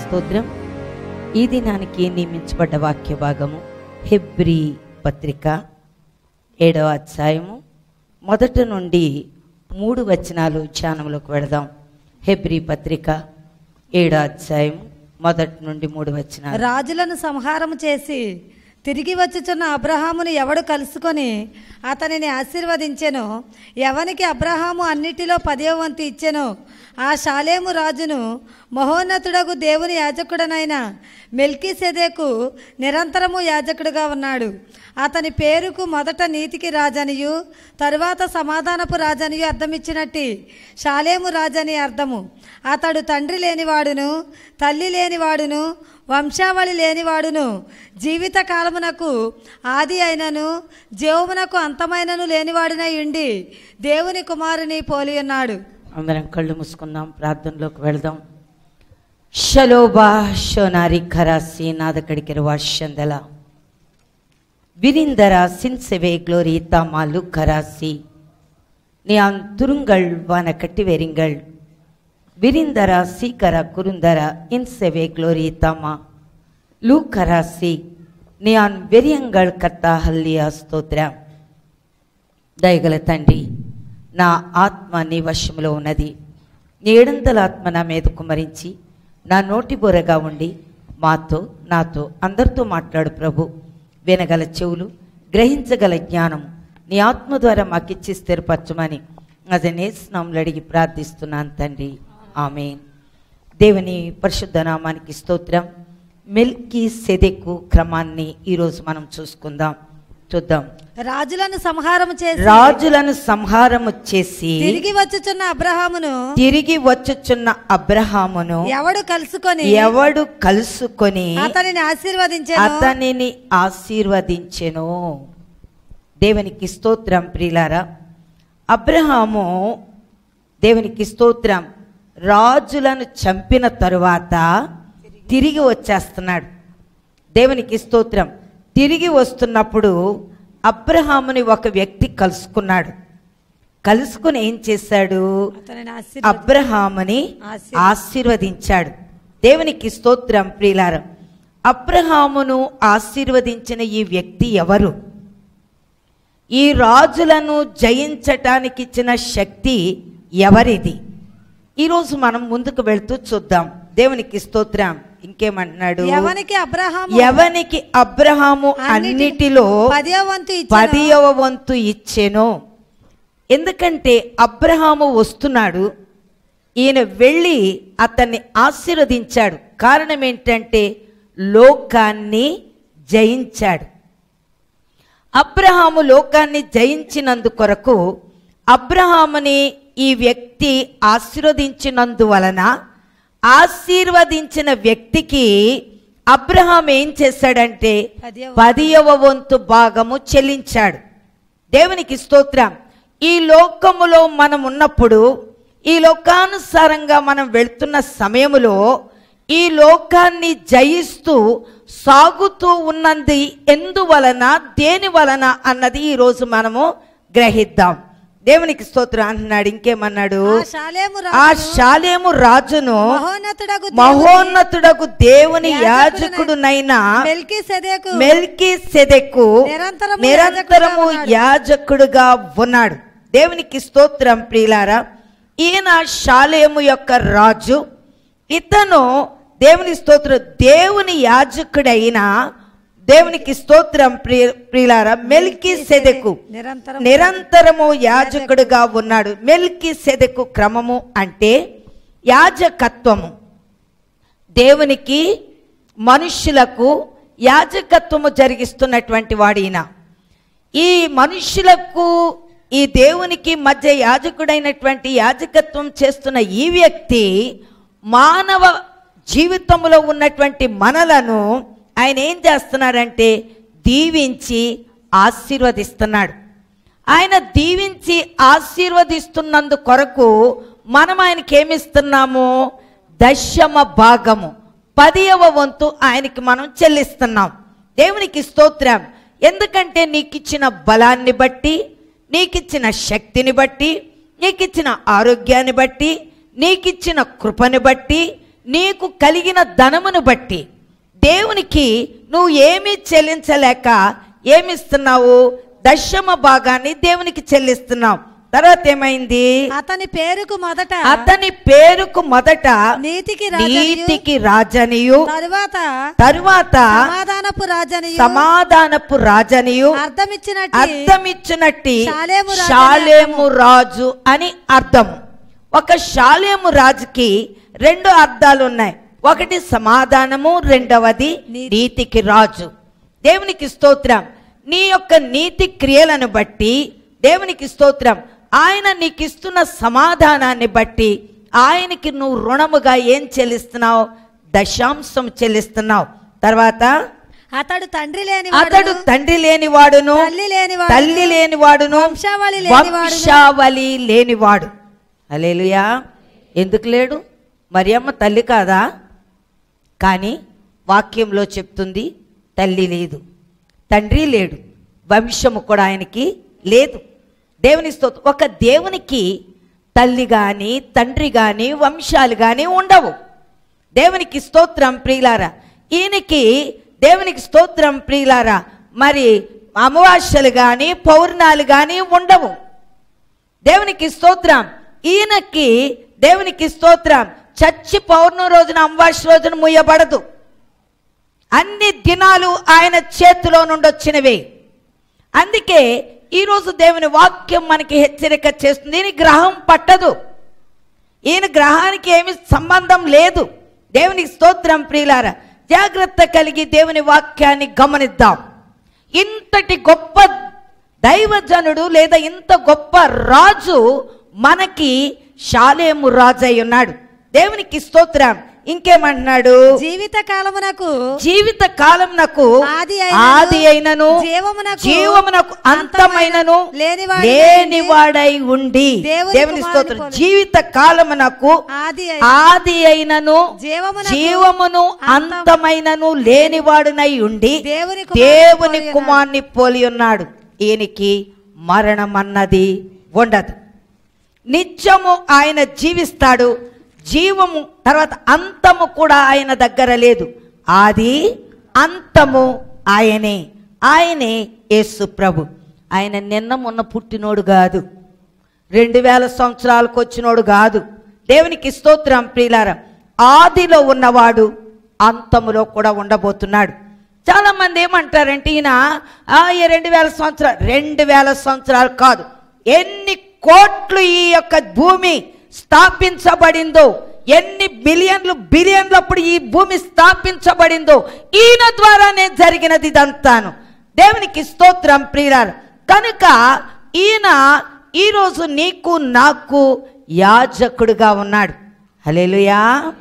స్తోత్రం ఈ దినానికి నియమించబడ్డ వాక్య భాగము హెబ్రీ పత్రిక ఏడవ అధ్యాయము మొదటి నుండి మూడు వచనాలు ధ్యానంలోకి వెళదాం హెబ్రీ పత్రిక ఏడో అధ్యాయం మొదటి నుండి మూడు వచనాలు రాజులను సంహారము చేసి తిరిగి వచ్చుచున్న అబ్రహామును ఎవడు కలుసుకొని అతనిని ఆశీర్వదించెను ఎవనికి అబ్రహాము అన్నిటిలో పదే వంతు ఇచ్చెను ఆ షాలేము రాజును మహోన్నతుడగు దేవుని యాజకుడనైన మెల్కీ సెదేకు నిరంతరము యాజకుడుగా ఉన్నాడు అతని పేరుకు మొదట నీతికి రాజనియు తరువాత సమాధానపు రాజనియు అర్థమిచ్చినట్టి షాలేము రాజని అర్థము అతడు తండ్రి లేనివాడును తల్లి లేనివాడును వంశావళి లేనివాడును జీవిత కాలమునకు ఆది అయినను జీవమునకు అంతమైనను లేనివాడునై ఉండి దేవుని కుమారుని పోలి ఉన్నాడు అందరం కళ్ళు మూసుకుందాం ప్రార్థనలోకి వెళదాం ಶಲೋಬಾ ಶೋನಾರಿ ಖರಾಸಿ ನಾದಕಡಿಕೆರ ವಾಶ್ಯಂದಲ ವಿರಿಂದರ ಸಿನ್ಸೆವೆ ಗ್ಲೋರಿ ತಾಮಾಲು ಖರಾಸಿ ನಿಯಾನ್ ತುರುಂಗಳ್ ವಾನ ಕಟ್ಟಿವೆರಿಂಗಳ್ ವಿರಿಂದರ ಸೀಕರ ಕುರುಂದರ ಇನ್ಸೆವೆ ಗ್ಲೋರಿ ತಾಮ ಲೂ ಖರಾಸಿ ನಿಯಾನ್ వెరియంగళ్ కర్త హల్లియ స్తోత్రం దయగల తండ్రి నా ఆత్మ నీ వశములో ఉన్నది నీ ఏడంతల ఆత్మ నా మీద కుమరించి నా నోటి బొరగా ఉండి మాతో నాతో అందరితో మాట్లాడు ప్రభు వినగల చెవులు గ్రహించగల జ్ఞానము నీ ఆత్మ ద్వారా మాకిచ్చి స్థిరపరచమని అది నేస్నాములు అడిగి ప్రార్థిస్తున్నాను తండ్రి ఆమెన్ దేవుని పరిశుద్ధ నామానికి స్తోత్రం మెల్కి సెదెకు క్రమాన్ని ఈరోజు మనం చూసుకుందాం చూద్దాం రాజులను సంహారము చేసి రాజులను సంహారము చేసి తిరిగి వచ్చుచున్న అబ్రహామును తిరిగి వచ్చుచున్న అబ్రహామును ఎవడు కలుసుకొని ఎవడు కలుసుకొని అతనిని ఆశీర్వదించెను అతనిని ఆశీర్వదించెను దేవునికి స్తోత్రం ప్రియులారా అబ్రహాము దేవునికి స్తోత్రం రాజులను చంపిన తరువాత తిరిగి వచ్చేస్తున్నాడు దేవునికి స్తోత్రం తిరిగి వస్తున్నప్పుడు అబ్రహాముని ఒక వ్యక్తి కలుసుకున్నాడు కలుసుకుని ఏం చేశాడు అతనిని ఆశీర్వదించెను. అబ్రహాముని ఆశీర్వ- ఆశీర్వదించాడు దేవునికి స్తోత్రం ప్రియులారం అబ్రహామును ఆశీర్వదించిన ఈ వ్యక్తి ఎవరు ఈ రాజులను జయించటానికి ఇచ్చిన శక్తి ఎవరిది ఈరోజు మనం ముందుకు వెళ్తూ చూద్దాం దేవునికి స్తోత్రం ఇంకేమంటున్నాడు ఎవనికి అబ్రహాము ఎవనికి అబ్రహాము అన్నిటిలో పదే వంతు ఇచ్చెను. పదియవ వంతు ఇచ్చెను ఎందుకంటే అబ్రహాము వస్తున్నాడు ఈయన వెళ్ళి అతన్ని ఆశీర్వదించాడు కారణం ఏంటంటే లోకాన్ని జయించాడు అబ్రహాము లోకాన్ని జయించినందుకొరకు అబ్రహాముని ఈ వ్యక్తి ఆశీర్వదించినందువలన ఆశీర్వదించిన వ్యక్తికి అబ్రహాం ఏం చేశాడంటే పదియవ పదియవ వంతు భాగము చెల్లించాడు దేవునికి స్తోత్రం ఈ లోకములో మనం ఉన్నప్పుడు ఈ లోకానుసారంగా మనం వెళ్తున్న సమయములో ఈ లోకాన్ని జయిస్తూ సాగుతూ ఉన్నది ఎందువలన దేని వలన అన్నది ఈరోజు మనము గ్రహిద్దాం దేవునికి స్తోత్రం అంటున్నాడు ఇంకేమన్నాడు ఆ షాలేము ఆ రాజు శాలేము రాజును మహోన్నతుడగు మహోన్నతుడకు దేవుని యాజకుడునైన యాజకుడునైన మెల్కీసెదెకు మెల్కి సెదెకు నిరంతరము నిరంతరము యాజకుడుగా ఉన్నాడు. యాజకుడుగా ఉన్నాడు దేవునికి స్తోత్రం ప్రియులారా ఈయన షాలేము యొక్క రాజు ఇతను దేవుని స్తోత్రం దేవుని యాజకుడైన దేవునికి స్తోత్రం ప్రియ ప్రియులారా మెల్కి సెదెకు నిరంతరం నిరంతరము యాజకుడుగా ఉన్నాడు మెల్కి సెదెకు క్రమము అంటే యాజకత్వము దేవునికి మనుష్యులకు యాజకత్వము జరిగిస్తున్నటువంటి వాడు ఈయన ఈ మనుష్యులకు ఈ దేవునికి మధ్య యాజకుడైనటువంటి యాజకత్వం చేస్తున్న ఈ వ్యక్తి మానవ జీవితంలో ఉన్నటువంటి మనలను ఆయన ఏం చేస్తున్నాడంటే దీవించి ఆశీర్వదిస్తున్నాడు ఆయన దీవించి ఆశీర్వదిస్తున్నందు కొరకు మనం ఆయనకి ఏమిస్తున్నాము దశమ భాగము పదియవ వంతు ఆయనకి మనం చెల్లిస్తున్నాం దేవునికి స్తోత్రం ఎందుకంటే నీకిచ్చిన బలాన్ని బట్టి నీకిచ్చిన శక్తిని బట్టి నీకిచ్చిన ఆరోగ్యాన్ని బట్టి నీకిచ్చిన కృపని బట్టి నీకు కలిగిన ధనమును బట్టి దేవునికి నువ్వు ఏమీ చెల్లించలేక ఏమిస్తున్నావు దశమ భాగాన్ని దేవునికి చెల్లిస్తున్నావు తర్వాత ఏమైంది అతని పేరుకు మొదట అతని పేరుకు మొదట నీతికి రాజనియు నీతికి రాజనియు తరువాత తరువాత సమాధానపు రాజనియు సమాధానపు రాజనియు అర్థమిచ్చినట్టు అర్థమిచ్చినట్టి షాలేము రాజు అని షాలేము రాజు అని అర్థం ఒక షాలేము రాజుకి రెండు అర్థాలు ఉన్నాయి ఒకటి సమాధానము రెండవది నీతి. నీతికి రాజు దేవునికి స్తోత్రం నీ యొక్క నీతి క్రియలను బట్టి దేవునికి స్తోత్రం ఆయన నీకు ఇస్తున్న సమాధానాన్ని బట్టి ఆయనకి నువ్వు రుణముగా ఏం చెల్లిస్తున్నావు దశాంశం చెల్లిస్తున్నావు తర్వాత అతడు తండ్రి లేని అతడు తండ్రి లేనివాడును తల్లి లేనివాడును, తల్లి లేనివాడును వంశావళి లేనివాడును, వంశావళి లేనివాడు అలేలుయా ఎందుకు లేడు మరియమ్మ తల్లి కాదా కానీ వాక్యంలో చెప్తుంది తల్లి లేదు తండ్రి లేడు వంశము కూడా ఆయనకి లేదు దేవుని స్తోత్రం ఒక దేవునికి తల్లి కానీ తండ్రి కానీ వంశాలు కానీ ఉండవు దేవునికి స్తోత్రం ప్రియులారా ఈయనకి దేవునికి స్తోత్రం ప్రియులారా మరి అమావాస్యలు కానీ పౌర్ణాలు కానీ ఉండవు దేవునికి స్తోత్రం ఈయనకి దేవునికి స్తోత్రం చచ్చి పౌర్ణమి రోజున అమావాస్య రోజున ముయ్యబడదు అన్ని దినాలు ఆయన చేతిలో నుండి వచ్చినవే అందుకే ఈరోజు దేవుని వాక్యం మనకి హెచ్చరిక చేస్తుంది ఈయన గ్రహం పట్టదు ఈయన గ్రహానికి ఏమి సంబంధం లేదు దేవునికి స్తోత్రం ప్రియులారా జాగ్రత్త కలిగి దేవుని వాక్యాన్ని గమనిద్దాం ఇంతటి గొప్ప దైవజనుడు లేదా ఇంత గొప్ప రాజు మనకి షాలేము రాజు అయి ఉన్నాడు దేవునికి స్తోత్రం ఇంకేమంటున్నాడు జీవిత కాలమునకు జీవిత కాలం నాకు ఆది అయినను, ఆది అయినను జీవమునకు జీవమునకు అంతమైనను లేనివాడై లేనివాడై ఉండి దేవుని దేవుని స్తోత్రం కుమారుని జీవిత కాలమునకు ఆది ఆది అయినను జీవమునకు జీవమును అంతం- అంతమైనను లేనివాడునై ఉండి దేవుని కుమారుని దేవుని పోలి కుమార్ని పోలి ఉన్నాడు ఈయనకి మరణం అన్నది ఉండదు నిత్యము ఆయన జీవిస్తాడు జీవము తర్వాత అంతము కూడా ఆయన దగ్గర లేదు ఆది అంతము ఆయనే ఆయనే యేసు ప్రభు ఆయన నిన్న మొన్న పుట్టినోడు కాదు రెండు వేల సంవత్సరాలకు వచ్చినోడు కాదు దేవునికి స్తోత్రం ప్రియులార ఆదిలో ఉన్నవాడు అంతములో కూడా ఉండబోతున్నాడు చాలా మంది ఏమంటారంటే ఈయన "ఆ, ఈ రెండు వేల సంవత్సరాలు రెండు వేల సంవత్సరాలు కాదు ఎన్ని కోట్లు ఈ యొక్క భూమి స్థాపించబడిందో ఎన్ని బిలియన్లు బిలియన్లప్పుడు ఈ భూమి స్థాపించబడిందో ఈయన ద్వారానే జరిగినది ఇదంతాను దేవునికి స్తోత్రం ప్రియురాలు కనుక ఈయన ఈరోజు నీకు నాకు యాజకుడుగా ఉన్నాడు హల్లెలూయా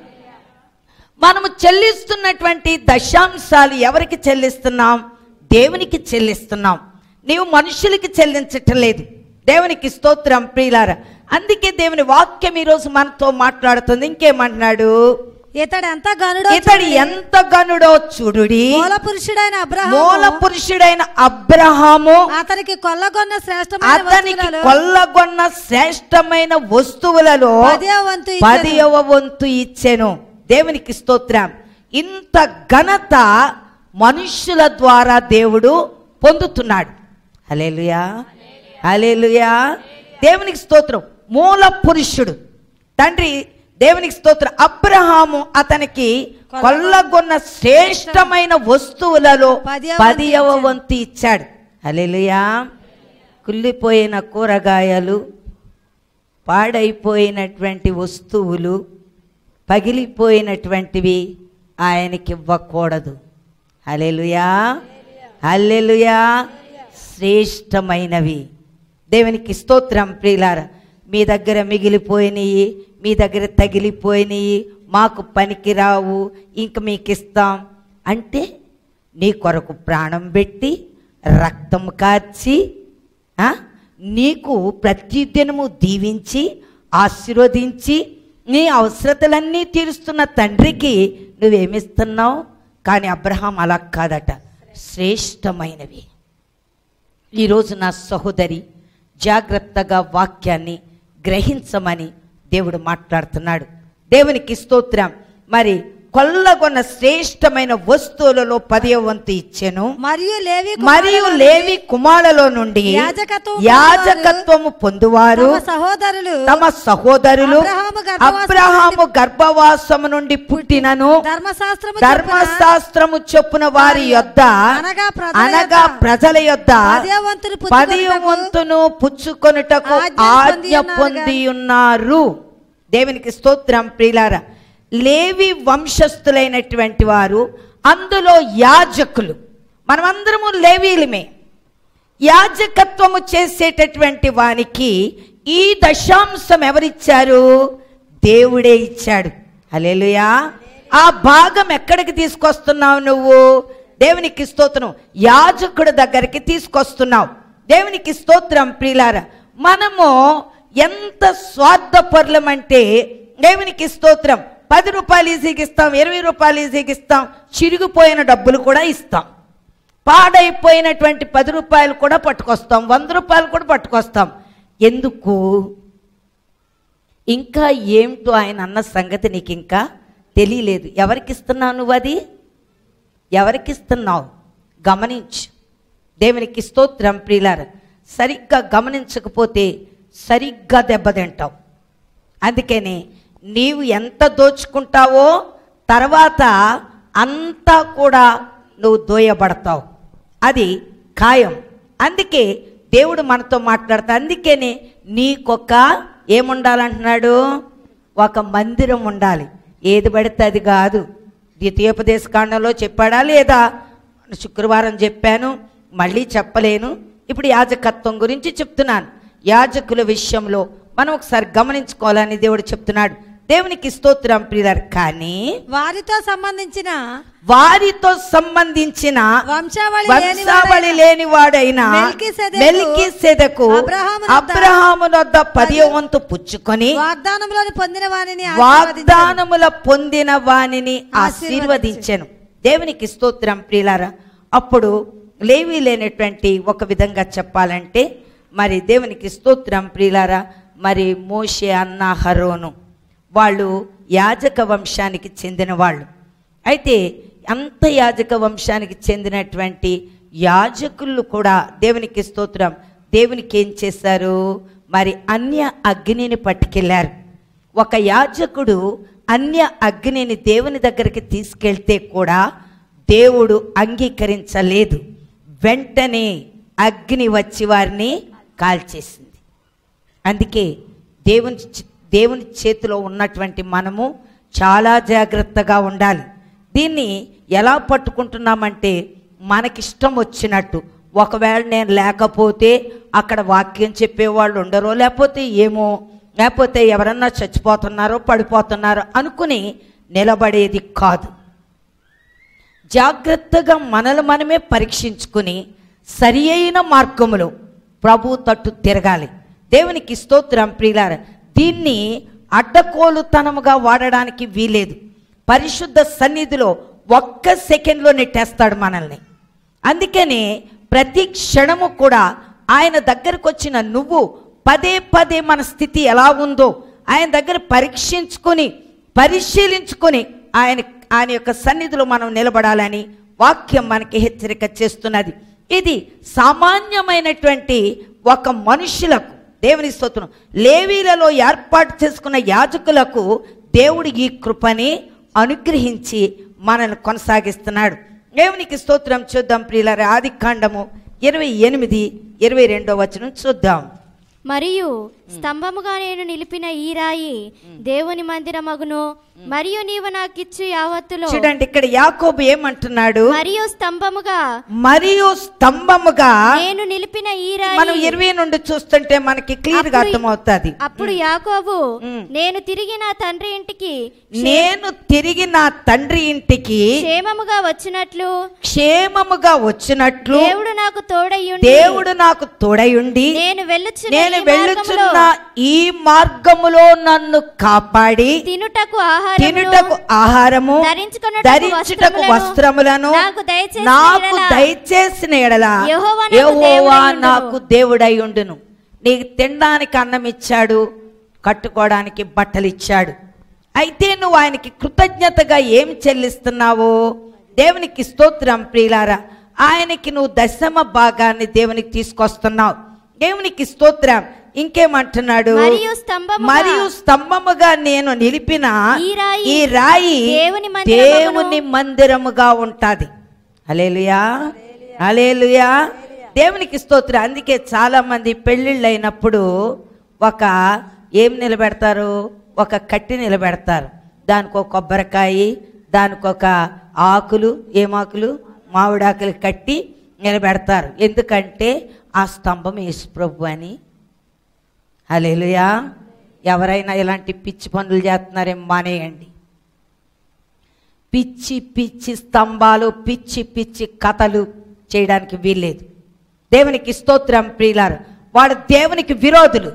మనము చెల్లిస్తున్నటువంటి దశాంశాలు ఎవరికి చెల్లిస్తున్నాం దేవునికి చెల్లిస్తున్నాం నీవు మనుషులకి చెల్లించటం లేదు దేవునికి స్తోత్రం ప్రియులార అందుకే దేవుని వాక్యం ఈరోజు మనతో మాట్లాడుతుంది ఇంకేమంటున్నాడు ఇతడు ఎంత గనుడో ఇతడు ఎంత గనుడో చూడుడి మూల పురుషుడైన అబ్రహాము మూల పురుషుడైన అబ్రహాము అతనికి కొల్లగొన్న శ్రేష్టమైన అతనికి వస్తువులలో కొల్లగొన్న శ్రేష్టమైన వస్తువులలో పదవ వంతు ఇచ్చెను. పదియవ వంతు ఇచ్చెను దేవునికి స్తోత్రం ఇంత ఘనత మనుష్యుల ద్వారా దేవుడు పొందుతున్నాడు హలేలుయా హలేలుయా దేవునికి స్తోత్రం మూల పురుషుడు తండ్రి దేవునికి స్తోత్రం అబ్రహాము అతనికి కొల్లగొన్న శ్రేష్టమైన వస్తువులలో పదియవ పదియవ వంతు వంతు ఇచ్చాడు హలేలుయా కుళ్ళిపోయిన కూరగాయలు పాడైపోయినటువంటి వస్తువులు పగిలిపోయినటువంటివి ఆయనకి ఇవ్వకూడదు హల్లెలూయా హల్లెలూయా శ్రేష్టమైనవి దేవునికి స్తోత్రం ప్రియులార మీ దగ్గర మిగిలిపోయినాయి మీ దగ్గర తగిలిపోయినాయి మాకు పనికిరావు ఇంక మీకు ఇస్తాం అంటే నీ కొరకు ప్రాణం పెట్టి రక్తం కార్చి ఆ? నీకు ప్రతిదినము దీవించి ఆశీర్వదించి నీ అవసరతలన్నీ తీరుస్తున్న తండ్రికి నువ్వేమిస్తున్నావు కానీ అబ్రహాం అలా కాదట శ్రేష్టమైనవి ఈరోజు నా సహోదరి జాగ్రత్తగా వాక్యాన్ని గ్రహించమని దేవుడు మాట్లాడుతున్నాడు దేవునికి స్తోత్రం మరి కొల్లగొన్న శ్రేష్టమైన వస్తువులలో పదవ వంతు ఇచ్చెను మరియు లేవి మరియు కుమారులు లేవి కుమారులో నుండి యాజకత్వము యాజకత్వము పొందువారు తమ సహోదరులు తమ సహోదరులు అబ్రహాము గర్భవాసము అబ్రహాము గర్భవాసము నుండి పుట్టినను ధర్మశాస్త్రము ధర్మశాస్త్రము చొప్పున వారి యొద్ద అనగా ప్రజల అనగా యొద్ద ప్రజల యొద్ద పదవ వంతును పది పుచ్చుకొనుటకు వంతును పుచ్చుకొనుటకు ఆజ్ఞ ఆజ్ఞ పొంది పొంది ఉన్నారు దేవునికి స్తోత్రం ప్రియులార లేవి వంశస్థులైనటువంటి వారు అందులో యాజకులు మనమందరము లేవీలమే యాజకత్వము చేసేటటువంటి వానికి ఈ దశాంశం ఎవరిచ్చారు దేవుడే ఇచ్చాడు హల్లెలూయా ఆ భాగం ఎక్కడికి తీసుకొస్తున్నావు నువ్వు దేవునికి స్తోత్రం యాజకుడి దగ్గరికి తీసుకొస్తున్నావు దేవునికి స్తోత్రం ప్రియులార మనము ఎంత స్వార్థపరులమంటే దేవునికి స్తోత్రం పది రూపాయలు ఈజీకి ఇస్తాం ఇరవై రూపాయలు ఈజీకి ఇస్తాం చిరిగిపోయిన డబ్బులు కూడా ఇస్తాం పాడైపోయినటువంటి పది రూపాయలు కూడా పట్టుకొస్తాం వంద రూపాయలు కూడా పట్టుకొస్తాం ఎందుకు ఇంకా ఏమిటో ఆయన అన్న సంగతి నీకు ఇంకా తెలియలేదు ఎవరికి ఇస్తున్నావు నువ్వు అది ఎవరికి ఇస్తున్నావు గమనించు దేవునికి స్తోత్రం ప్రియులార సరిగ్గా గమనించకపోతే సరిగ్గా దెబ్బతింటావు అందుకని నీవు ఎంత దోచుకుంటావో తర్వాత అంతా కూడా నువ్వు దోయబడతావు అది ఖాయం అందుకే దేవుడు మనతో మాట్లాడతా అందుకనే నీకొక ఏముండాలంటున్నాడు ఒక మందిరం ఉండాలి ఏది పడితే అది కాదు ద్వితీయోపదేశ కాండంలో చెప్పాడా లేదా శుక్రవారం చెప్పాను మళ్ళీ చెప్పలేను ఇప్పుడు యాజకత్వం గురించి చెప్తున్నాను యాజకుల విషయంలో మనం ఒకసారి గమనించుకోవాలని దేవుడు చెప్తున్నాడు దేవునికి స్తోత్రం ప్రియులారు కానీ వారితో సంబంధించిన వారితో సంబంధించిన వంశావళి వంశావళి లేని వాడైన మెల్కీసెదెకు మెల్కి సెదకు అబ్రహాము నొద్ద అబ్రహాము నొద్ద పది వంతు పుచ్చుకొని వాగ్దానంలోని పొందిన వారిని ఆశీర్వదించెను. వాగ్దానముల పొందిన వానిని ఆశీర్వదించెను. ఆశీర్వదించెను దేవునికి స్తోత్రం ప్రియులారా అప్పుడు లేవి లేనటువంటి ఒక విధంగా చెప్పాలంటే మరి దేవునికి స్తోత్రం ప్రియులారా మరి మోషే అన్న హరోను వాళ్ళు యాజక వంశానికి చెందిన వాళ్ళు అయితే అంత యాజక వంశానికి చెందినటువంటి యాజకులు కూడా దేవునికి స్తోత్రం దేవునికి ఏం చేశారు మరి అన్య అగ్నిని పట్టుకెళ్ళారు ఒక యాజకుడు అన్య అగ్నిని దేవుని దగ్గరికి తీసుకెళ్తే కూడా దేవుడు అంగీకరించలేదు వెంటనే అగ్ని వచ్చి వారిని కాల్చేసింది అందుకే దేవుని చి- దేవుని చేతిలో ఉన్నటువంటి మనము చాలా జాగ్రత్తగా ఉండాలి దీన్ని ఎలా పట్టుకుంటున్నామంటే మనకిష్టం వచ్చినట్టు ఒకవేళ నేను లేకపోతే అక్కడ వాక్యం చెప్పేవాళ్ళు ఉండరో లేకపోతే ఏమో లేకపోతే ఎవరన్నా చచ్చిపోతున్నారో పడిపోతున్నారో అనుకుని నిలబడేది కాదు జాగ్రత్తగా మనలు మనమే పరీక్షించుకుని సరి అయిన మార్గములో ప్రభు తట్టు తిరగాలి దేవునికి స్తోత్రం ప్రియులార దీన్ని అడ్డకోలుతనముగా వాడడానికి వీలేదు పరిశుద్ధ సన్నిధిలో ఒక్క సెకండ్లో నెట్టేస్తాడు మనల్ని అందుకనే ప్రతి క్షణము కూడా ఆయన దగ్గరకు వచ్చిన నువ్వు పదే పదే మన స్థితి ఎలా ఉందో ఆయన దగ్గర పరీక్షించుకొని పరిశీలించుకొని ఆయన ఆయన యొక్క సన్నిధిలో మనం నిలబడాలని వాక్యం మనకి హెచ్చరిక చేస్తున్నది ఇది సామాన్యమైనటువంటి ఒక మనుషులకు దేవుని స్తోత్రం లేవీలలో ఏర్పాటు చేసుకున్న యాజకులకు దేవుడు ఈ కృపని అనుగ్రహించి మనల్ని కొనసాగిస్తున్నాడు దేవునికి స్తోత్రం చూద్దాం ప్రియుల ఆది కాండము ఇరవై ఎనిమిది ఇరవై రెండో వచనం చూద్దాం మరియు స్తంభముగా నేను నిలిపిన ఈ రాయి దేవుని మందిరమగును మరియు నీవు నాకిచ్చు యావత్తులో చూడండి ఇక్కడ యాకోబు ఏమంటున్నాడు మరియు స్తంభముగా మరియు స్తంభముగా నేను నిలిపిన ఈ మనం రాయి ఇరవై నుండి చూస్తుంటే మనకి క్లియర్ గా అప్పుడు- అర్థమవుతుంది అప్పుడు యాకోబు ఉమ్. నేను తిరిగి నా తండ్రి ఇంటికి నేను తిరిగి నా తండ్రి ఇంటికి క్షేమముగా వచ్చినట్లు క్షేమముగా వచ్చినట్లు దేవుడు నాకు తోడయ్యుండి దేవుడు నాకు తోడయుండి నేను వెళ్ళుచున్న నేను ఈ వెళ్ళుచున్న మార్గములో ఈ మార్గములో నన్ను కాపాడి తినుటకు తినుటకు ఆహారమును ఆహారము ధరించుకొనుటకు ధరించుటకు వస్త్రములను నాకు దయచేసిన నాకు ఎడల దయచేసిన ఎడల యెహోవా నాకు యెహోవా దేవుడై ఉండును. నాకు దేవుడై ఉండును నీకు తినడానికి అన్నం ఇచ్చాడు కట్టుకోవడానికి బట్టలు ఇచ్చాడు అయితే నువ్వు ఆయనకి కృతజ్ఞతగా ఏం చెల్లిస్తున్నావు దేవునికి స్తోత్రం ప్రియులారా ఆయనకి నువ్వు దశమ భాగాన్ని దేవునికి తీసుకొస్తున్నావు దేవునికి స్తోత్రం ఇంకేమంటున్నాడు మరియు స్తంభముగా- మరియు స్తంభముగా నేను నిలిపిన ఈ రాయి ఈ రాయి దేవుని మందిరమును- దేవుని మందిరముగా ఉంటాది అలేలుయా అలేలుయా దేవునికి స్తోత్రం అందుకే చాలా మంది పెళ్ళిళ్ళు అయినప్పుడు ఒక ఏం నిలబెడతారు ఒక కట్టి నిలబెడతారు దానికి ఒక కొబ్బరికాయ దానికి ఒక ఆకులు ఏమాకులు మామిడాకులు కట్టి నిలబెడతారు ఎందుకంటే ఆ స్తంభం యేసు ప్రభు అని హలేలుయా ఎవరైనా ఇలాంటి పిచ్చి పనులు చేస్తున్నారేం మానేయండి పిచ్చి పిచ్చి స్తంభాలు పిచ్చి పిచ్చి కథలు చేయడానికి వీల్లేదు దేవునికి స్తోత్రం ప్రియులారు వాడు దేవునికి విరోధులు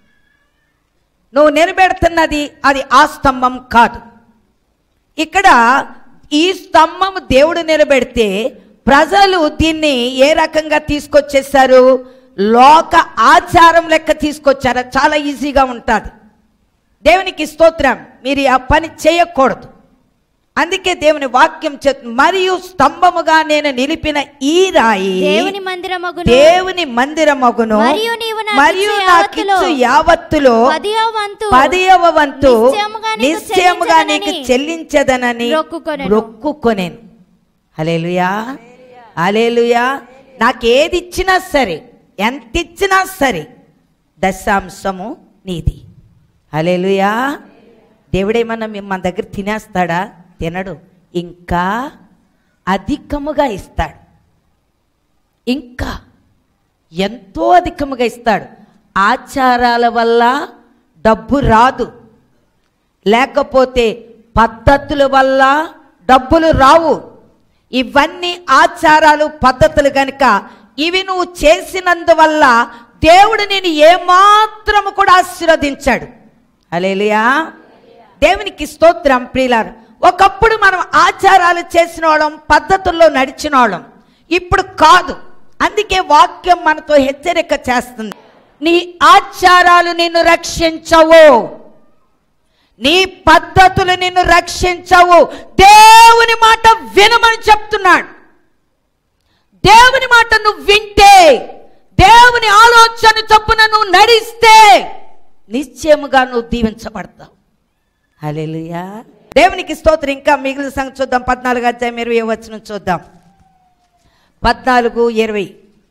నువ్వు నిలబెడుతున్నది అది ఆ స్తంభం కాదు ఇక్కడ ఈ స్తంభం దేవుడు నిలబెడితే ప్రజలు దీన్ని ఏ రకంగా తీసుకొచ్చేసారు లోక ఆచారం లెక్క తీసుకొచ్చారు అది చాలా ఈజీగా ఉంటుంది దేవునికి స్తోత్రం మీరు ఆ పని చేయకూడదు అందుకే దేవుని వాక్యం చెప్తుంది మరియు స్తంభముగా నేను నిలిపిన ఈ రాయి దేవుని మందిరమగును దేవుని మందిరమగును మరియు నీవు నాకు మరియు ఇచ్చే నాకిచ్చు యావత్తులో యావత్తులో పదియో వంతు పదియవ వంతు నిశ్చయముగా నీకు నిశ్చయముగా నీకు చెల్లించదనని చెల్లించదనని మొక్కుకొనెను. మొక్కుకొనేను హలేలుయా హలేలుయా నాకేది ఇచ్చినా సరే ఎంత ఇచ్చినా సరే దశాంశము నీది హలేలుయా దేవుడేమన్నా మేము మన దగ్గర తినేస్తాడా తినడు ఇంకా అధికముగా ఇస్తాడు ఇంకా ఎంతో అధికముగా ఇస్తాడు ఆచారాల వల్ల డబ్బు రాదు లేకపోతే పద్ధతుల వల్ల డబ్బులు రావు ఇవన్నీ ఆచారాలు పద్ధతులు గనుక ఇవి నువ్వు చేసినందువల్ల దేవుడు నేను ఏమాత్రము కూడా ఆశీర్వదించాడు అలేలియా దేవునికి స్తోత్రం ప్రియులారు ఒకప్పుడు మనం ఆచారాలు చేసిన వాళ్ళం పద్ధతుల్లో నడిచిన వాళ్ళం ఇప్పుడు కాదు అందుకే వాక్యం మనతో హెచ్చరిక చేస్తుంది నీ ఆచారాలు నిన్ను రక్షించవు నీ పద్ధతులు నిన్ను రక్షించవు దేవుని మాట వినమని చెప్తున్నాడు దేవుని మాట నువ్వు వింటే దేవుని ఆలోచన చొప్పున నువ్వు నడిస్తే నిశ్చయముగా నువ్వు దీవించబడతావు హల్లెలూయా దేవునికి స్తోత్రం ఇంకా మిగిలిన సంగతి చూద్దాం పద్నాలుగు అధ్యాయం ఇరవై వచ్చిన చూద్దాం పద్నాలుగు ఇరవై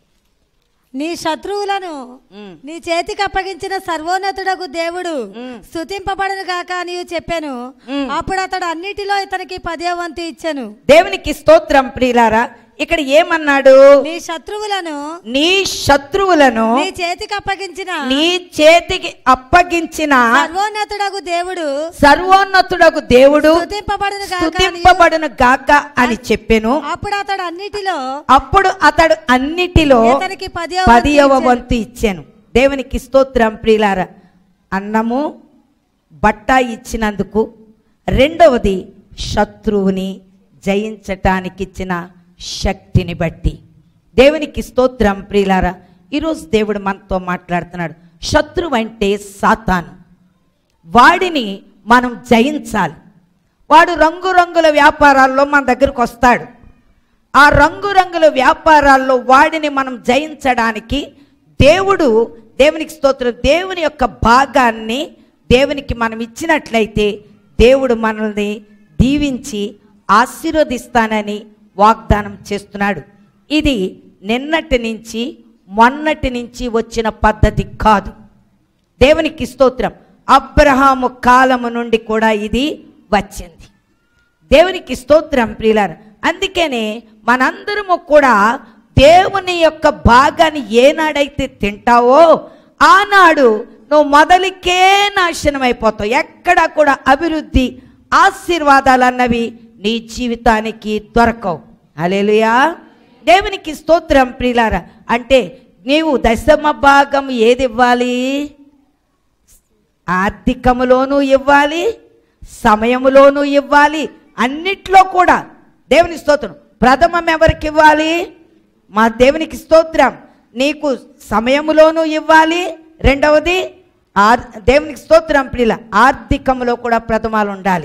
నీ శత్రువులను ఉమ్. నీ చేతికి అప్పగించిన సర్వోన్నతుడకు దేవుడు ఉమ్. స్తుతింపబడను కాక నీవు చెప్పాను ఉమ్. అప్పుడు అతడు అన్నిటిలో ఇతనికి పదే వంతు ఇచ్చాను దేవునికి స్తోత్రం ప్రియులారా ఇక్కడ ఏమన్నాడు నీ శత్రువులను నీ శత్రువులను నీ చేతికి అప్పగించిన నీ చేతికి అప్పగించిన సర్వోన్నతుడకు దేవుడు సర్వోన్నతుడకు దేవుడు స్తుతింపబడను కాక నీవు- స్తుతింపబడును గాక అని చెప్పెను అప్పుడు అతడు అన్నిటిలో అప్పుడు అతడు అన్నిటిలో ఇతనికి పదియవ పదియవ వంతు వంతు ఇచ్చాను దేవునికి స్తోత్రం ప్రియులార అన్నము బట్ట ఇచ్చినందుకు రెండవది శత్రువుని జయించటానికి ఇచ్చిన శక్తిని బట్టి దేవునికి స్తోత్రం ప్రియులారా ఈరోజు దేవుడు మనతో మాట్లాడుతున్నాడు శత్రువు అంటే సాతాను వాడిని మనం జయించాలి వాడు రంగురంగుల వ్యాపారాల్లో మన దగ్గరకు వస్తాడు ఆ రంగురంగుల వ్యాపారాల్లో వాడిని మనం జయించడానికి దేవుడు దేవునికి స్తోత్రం దేవుని యొక్క భాగాన్ని దేవునికి మనం ఇచ్చినట్లయితే దేవుడు మనల్ని దీవించి ఆశీర్వదిస్తానని వాగ్దానం చేస్తున్నాడు ఇది నిన్నటి నుంచి మొన్నటి నుంచి వచ్చిన పద్ధతి కాదు దేవునికి స్తోత్రం అబ్రహాము కాలము నుండి కూడా ఇది వచ్చింది దేవునికి స్తోత్రం ప్రియులారు అందుకనే మనందరము కూడా దేవుని యొక్క భాగాన్ని ఏనాడైతే తింటావో ఆనాడు నువ్వు మొదలికే నాశనం అయిపోతావు ఎక్కడా కూడా అభివృద్ధి ఆశీర్వాదాలు అన్నవి నీ జీవితానికి దొరకవు అలేలుయా దేవునికి స్తోత్రం ప్రియులారా అంటే నీవు దశమ భాగం ఏది ఇవ్వాలి ఆర్థికములోనూ ఇవ్వాలి సమయములోనూ ఇవ్వాలి అన్నిట్లో కూడా దేవుని స్తోత్రం ప్రథమం ఎవరికి ఇవ్వాలి మా దేవునికి స్తోత్రం నీకు సమయములోనూ ఇవ్వాలి రెండవది ఆర్ దేవునికి స్తోత్రం ప్రియుల ఆర్థికంలో కూడా ప్రథమాలు ఉండాలి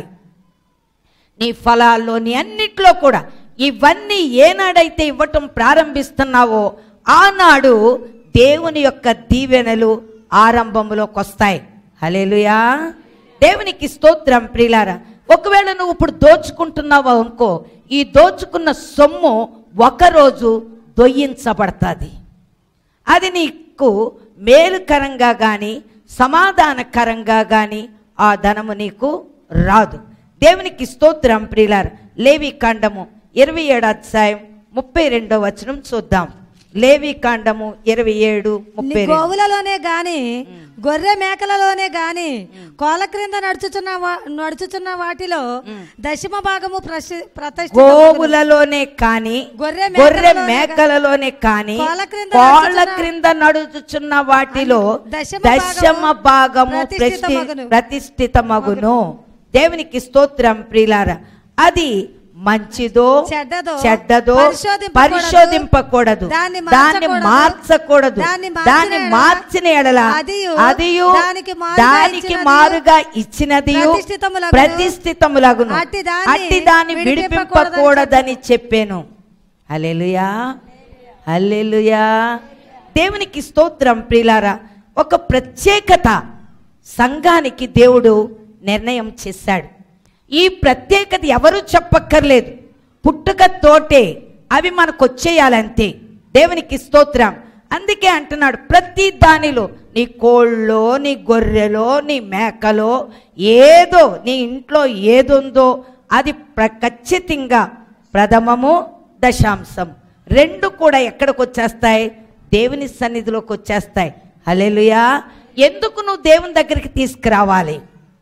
నీ ఫలాల్లో నీ అన్నిట్లో కూడా ఇవన్నీ ఏనాడైతే ఇవ్వటం ప్రారంభిస్తున్నావో ఆనాడు దేవుని యొక్క దీవెనలు ఆరంభంలోకి వస్తాయి హలేలుయా దేవునికి స్తోత్రం ప్రియులారా ఒకవేళ నువ్వు ఇప్పుడు దోచుకుంటున్నావు అనుకో ఈ దోచుకున్న సొమ్ము ఒకరోజు దొయ్యించబడుతుంది అది నీకు మేలుకరంగా కానీ సమాధానకరంగా కానీ ఆ ధనము నీకు రాదు దేవునికి స్తోత్రం ప్రియులార లేవి కాండము ఇరవై ఏడు అధ్యాయం ముప్పై రెండో వచనం చూద్దాం లేవి కాండము ఇరవై ఏడు నీ ముప్పై రెండు గోవులలోనే గాని గొర్రె మేకలలోనే గాని కోల క్రింద నడుచుచున్న వా- నడుచుచున్న వాటిలో దశమ భాగము ప్రశి- ప్రతిష్ఠిత గోవులలోనే కాని గొర్రె గొర్రె మేకలలోనే మేకలలోనే కాని కోళ్ళ క్రింద కోళ్ళ నడుచుచున్న- క్రింద నడుచుచున్న వాటిలో దశమ దశమ భాగము ప్రతిష్ఠిత ప్రతి- మగును. ప్రతిష్ఠిత మగును దేవునికి స్తోత్రం ప్రియులార అది మంచిదో చెడ్డదో చెడ్డదో పరిశోధింపకూడదు. పరిశోధింపకూడదు దాన్ని దాన్ని మార్చకూడదు. మార్చకూడదు దాన్ని మార్చిన దాన్ని ఎడల మార్చిన ఎడల అదియు అదియు దానికి మారుగా దానికి ఇచ్చినదియు మారుగా ఇచ్చినది ప్రతిష్ఠితములగును. ప్రతిష్ఠితములగును అట్టి దాన్ని అట్టి దాన్ని విడిపింపకూడదని విడిపింపకూడదని చెప్పాను హల్లెలూయా హల్లెలూయా దేవునికి స్తోత్రం ప్రియులారా ఒక ప్రత్యేకత సంఘానికి దేవుడు నిర్ణయం చేశాడు ఈ ప్రత్యేకత ఎవరు చెప్పక్కర్లేదు పుట్టుకతోటే అవి మనకు వచ్చేయాలంతే దేవునికి స్తోత్రం అందుకే అంటున్నాడు ప్రతి దానిలో నీ కోళ్ళో నీ గొర్రెలో నీ మేకలో ఏదో నీ ఇంట్లో ఏదుందో అది ప్ర ఖచ్చితంగా ప్రథమము దశాంశం రెండు కూడా ఎక్కడికి వచ్చేస్తాయి దేవుని సన్నిధిలోకి వచ్చేస్తాయి హల్లెలూయా ఎందుకు నువ్వు దేవుని దగ్గరికి తీసుకురావాలి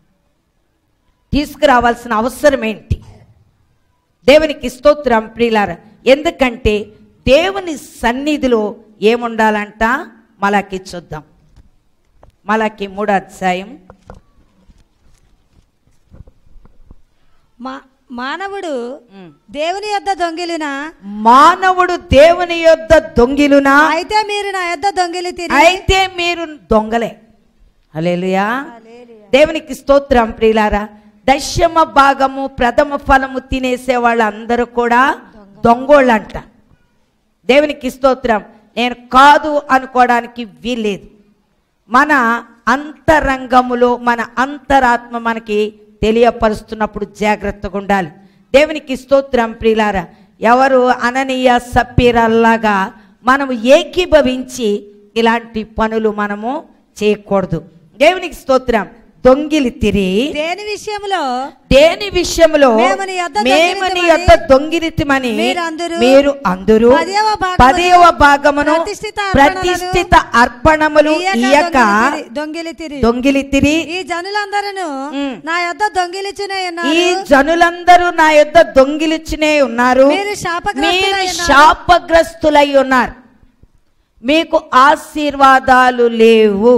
తీసుకురావాల్సిన అవసరం ఏంటి దేవునికి స్తోత్రం ప్రియులార ఎందుకంటే దేవుని సన్నిధిలో ఏముండాలంట మలాకి చూద్దాం మలాకి మూడో అధ్యాయం మా- మానవుడు ఉమ్. దేవుని యొద్ద దొంగిలిన మానవుడు దేవుని యొద్ద దొంగిలునా అయితే మీరు నా యొద్ద దొంగిలి తిరిగి అయితే మీరు దొంగలే హల్లెలూయా దేవునికి స్తోత్రం ప్రియులారా దశమ భాగము ప్రథమ ఫలము తినేసే వాళ్ళందరూ కూడా దొంగోళ్ళంట దేవునికి స్తోత్రం నేను కాదు అనుకోవడానికి వీల్లేదు మన అంతరంగములో మన అంతరాత్మ మనకి తెలియపరుస్తున్నప్పుడు జాగ్రత్తగా ఉండాలి దేవునికి స్తోత్రం ప్రియులారా ఎవరు అననీయ సప్పీరల్లాగా మనము ఏకీభవించి ఇలాంటి పనులు మనము చేయకూడదు దేవునికి స్తోత్రం దొంగిలి తిరి దేని విషయంలో దేని విషయంలో మేము నీ యొద్ద మేము నీ దొంగిలితిమని యొద్ద దొంగిలితిమని మీరందరూ మీరు అందరూ పదవ భాగమును పదవ భాగమును ప్రతిష్ఠిత అర్పణలను ప్రతిష్ఠిత అర్పణములు ఇయ్యక దొంగిలి తిరి దొంగిలితిరి ఈ జనులందరూ ఉమ్. నా యొద్ద దొంగిలిచునే ఈ ఉన్నారు జనులందరూ నా యొద్ద దొంగిలిచ్చినే ఉన్నారు మీరు శాపగ్రస్తులై మీరు ఉన్నారు. శాపగ్రస్తులై ఉన్నారు మీకు ఆశీర్వాదాలు లేవు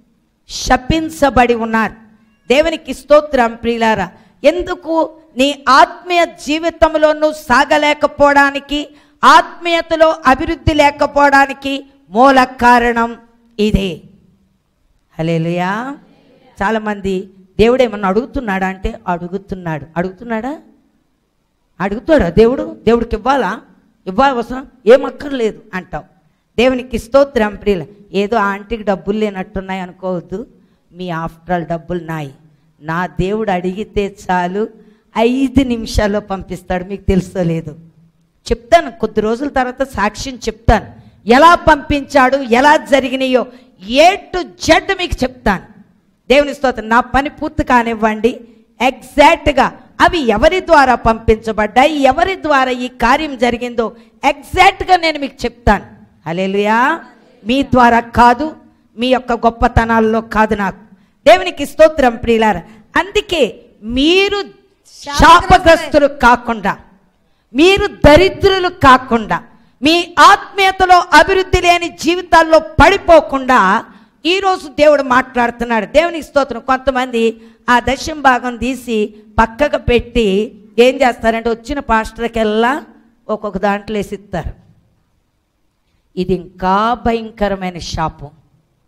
శపించబడి ఉన్నారు దేవునికి స్తోత్రం ప్రియులారా ఎందుకు నీ ఆత్మీయ జీవితంలో నువ్వు సాగలేకపోవడానికి ఆత్మీయతలో అభివృద్ధి లేకపోవడానికి మూల కారణం ఇదే హలేలుయా చాలామంది దేవుడు ఏమన్నా అడుగుతున్నాడా అంటే అడుగుతున్నాడు అడుగుతున్నాడా అడుగుతాడా దేవుడు దేవుడికి ఇవ్వాలా ఇవ్వాల్సిన ఏం అక్కర్లేదు అంటావు దేవునికి స్తోత్రం ప్రియుల ఏదో ఆంటీకి డబ్బులు లేనట్టున్నాయి అనుకోవద్దు మీ ఆఫ్టర్ ఆల్ డబ్బులు నాయి నా దేవుడు అడిగితే చాలు ఐదు నిమిషాల్లో పంపిస్తాడు మీకు తెలుసో లేదు చెప్తాను కొద్ది రోజుల తర్వాత సాక్ష్యం చెప్తాను ఎలా పంపించాడు ఎలా జరిగినాయో ఏ టు జెడ్ మీకు చెప్తాను దేవుని స్తోత్రం నా పని పూర్తి కానివ్వండి ఎగ్జాక్ట్గా అవి ఎవరి ద్వారా పంపించబడ్డాయి ఎవరి ద్వారా ఈ కార్యం జరిగిందో ఎగ్జాక్ట్గా నేను మీకు చెప్తాను హల్లెలూయా మీ ద్వారా కాదు మీ యొక్క గొప్పతనాల్లో కాదు నాకు దేవునికి స్తోత్రం ప్రియులార అందుకే మీరు శాపగ్రస్తులు కాకుండా మీరు దరిద్రులు కాకుండా మీ ఆత్మీయతలో అభివృద్ధి లేని జీవితాల్లో పడిపోకుండా ఈరోజు దేవుడు మాట్లాడుతున్నాడు దేవునికి స్తోత్రం కొంతమంది ఆ దశం భాగం తీసి పక్కకు పెట్టి ఏం చేస్తారంటే వచ్చిన పాస్టర్కెల్లా ఒక్కొక్క దాంట్లో వేసిస్తారు ఇది ఇంకా భయంకరమైన శాపం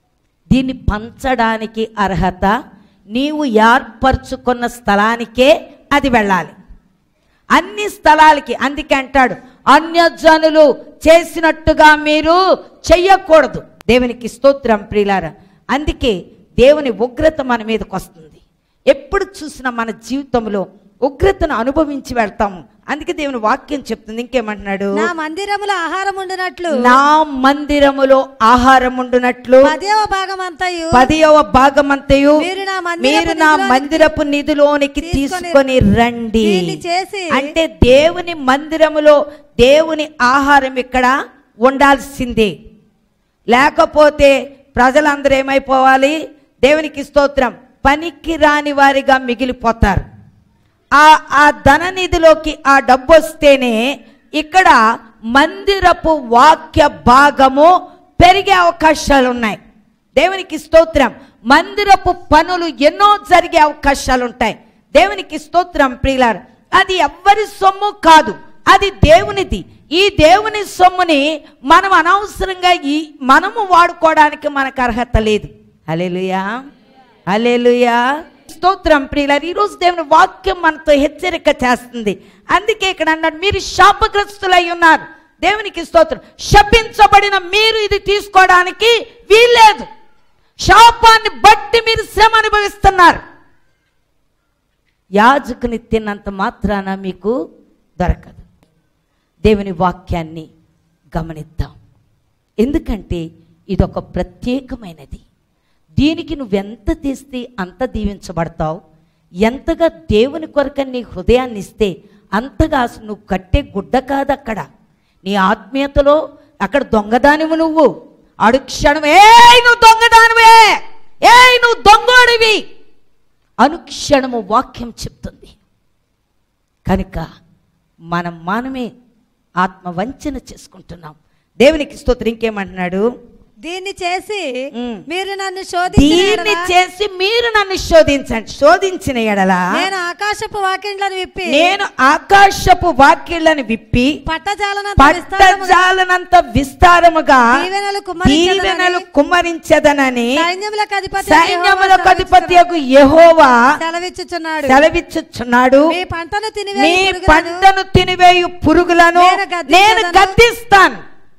దీన్ని పంచడానికి అర్హత నీవు ఏర్పరచుకున్న స్థలానికే అది వెళ్ళాలి అన్ని స్థలాలకి అందుకే అంటాడు అన్యజనులు చేసినట్టుగా మీరు చెయ్యకూడదు దేవునికి స్తోత్రం ప్రియులారా అందుకే దేవుని ఉగ్రత మన మీదకి వస్తుంది ఎప్పుడు చూసినా మన జీవితంలో ఉగ్రతను అనుభవించి వెళ్తాము అందుకే దేవుని వాక్యం చెప్తుంది ఇంకేమంటున్నాడు నా మందిరములో ఆహారం ఉండినట్లు నా మందిరములో ఆహారం ఉండునట్లు పదేవ భాగం అంతయు పదియవ భాగమంతయు మీరు నా మందిరపు మీరు నా నిధిలోనికి మందిరపు నిధిలోనికి తీసుకొని తీసుకొని రండి దీన్ని చేసి అంటే దేవుని మందిరములో దేవుని ఆహారం ఇక్కడ ఉండాల్సిందే లేకపోతే ప్రజలందరూ ఏమైపోవాలి దేవునికి స్తోత్రం పనికి రాని వారిగా మిగిలిపోతారు ఆ ఆ ధననిధిలోకి ఆ డబ్బు వస్తేనే ఇక్కడ మందిరపు వాక్య భాగము పెరిగే అవకాశాలు ఉన్నాయి దేవునికి స్తోత్రం మందిరపు పనులు ఎన్నో జరిగే అవకాశాలు ఉంటాయి దేవునికి స్తోత్రం ప్రియులారు అది ఎవ్వరి సొమ్ము కాదు అది దేవునిది ఈ దేవుని సొమ్ముని మనం అనవసరంగా ఈ మనము వాడుకోవడానికి మనకు అర్హత లేదు అలెలుయా అలెలుయా స్తోత్రం ప్రియులారు ఈరోజు దేవుని వాక్యం మనతో హెచ్చరిక చేస్తుంది అందుకే ఇక్కడ అన్నాడు మీరు శాపగ్రస్తులై ఉన్నారు దేవునికి స్తోత్రం శపించబడిన మీరు ఇది తీసుకోవడానికి వీల్లేదు శాపాన్ని బట్టి మీరు శ్రమ అనుభవిస్తున్నారు యాజకుని తిన్నంత మాత్రాన మీకు దొరకదు దేవుని వాక్యాన్ని గమనిద్దాం ఎందుకంటే ఇదొక ప్రత్యేకమైనది దీనికి నువ్వెంత తీస్తే అంత దీవించబడతావు ఎంతగా దేవుని కొరకు నీ హృదయాన్ని ఇస్తే అంతగా అసలు నువ్వు కట్టే గుడ్డ కాదు అక్కడ నీ ఆత్మీయతలో అక్కడ దొంగదానివి నువ్వు అడుక్షణం ఏ నువ్వు దొంగదానివే ఏ నువ్వు దొంగోడివి అనుక్షణము వాక్యం చెప్తుంది కనుక మనం మనమే ఆత్మవంచన చేసుకుంటున్నాం దేవునికి స్తోత్రం ఇంకేమంటున్నాడు దీన్ని చేసి ఉమ్. మీరు నన్ను శోధించిన దీన్ని ఎడల చేసి మీరు నన్ను శోధించండి శోధించిన ఎడల నేను ఆకాశపు వాక్యంలను విప్పి నేను ఆకాశపు వాక్యాలను విప్పి పట్టజాలనంత విస్తారముగా పట్టజాలనంత విస్తారముగా దీవెనలు కుమ్మరించెదనని దీవెనలు కుమ్మరించదనని సైన్యములకు అధిపతి సైన్యములకు అధిపత్యకు యెహోవా సెలవిచ్చుచున్నాడు సెలవిచ్చుచున్నాడు మీ పంటను మీ తినివేయి పురుగులను పంటను తినివేయు పురుగులను నేను గద్దించెదను. నేను గద్దిస్తాను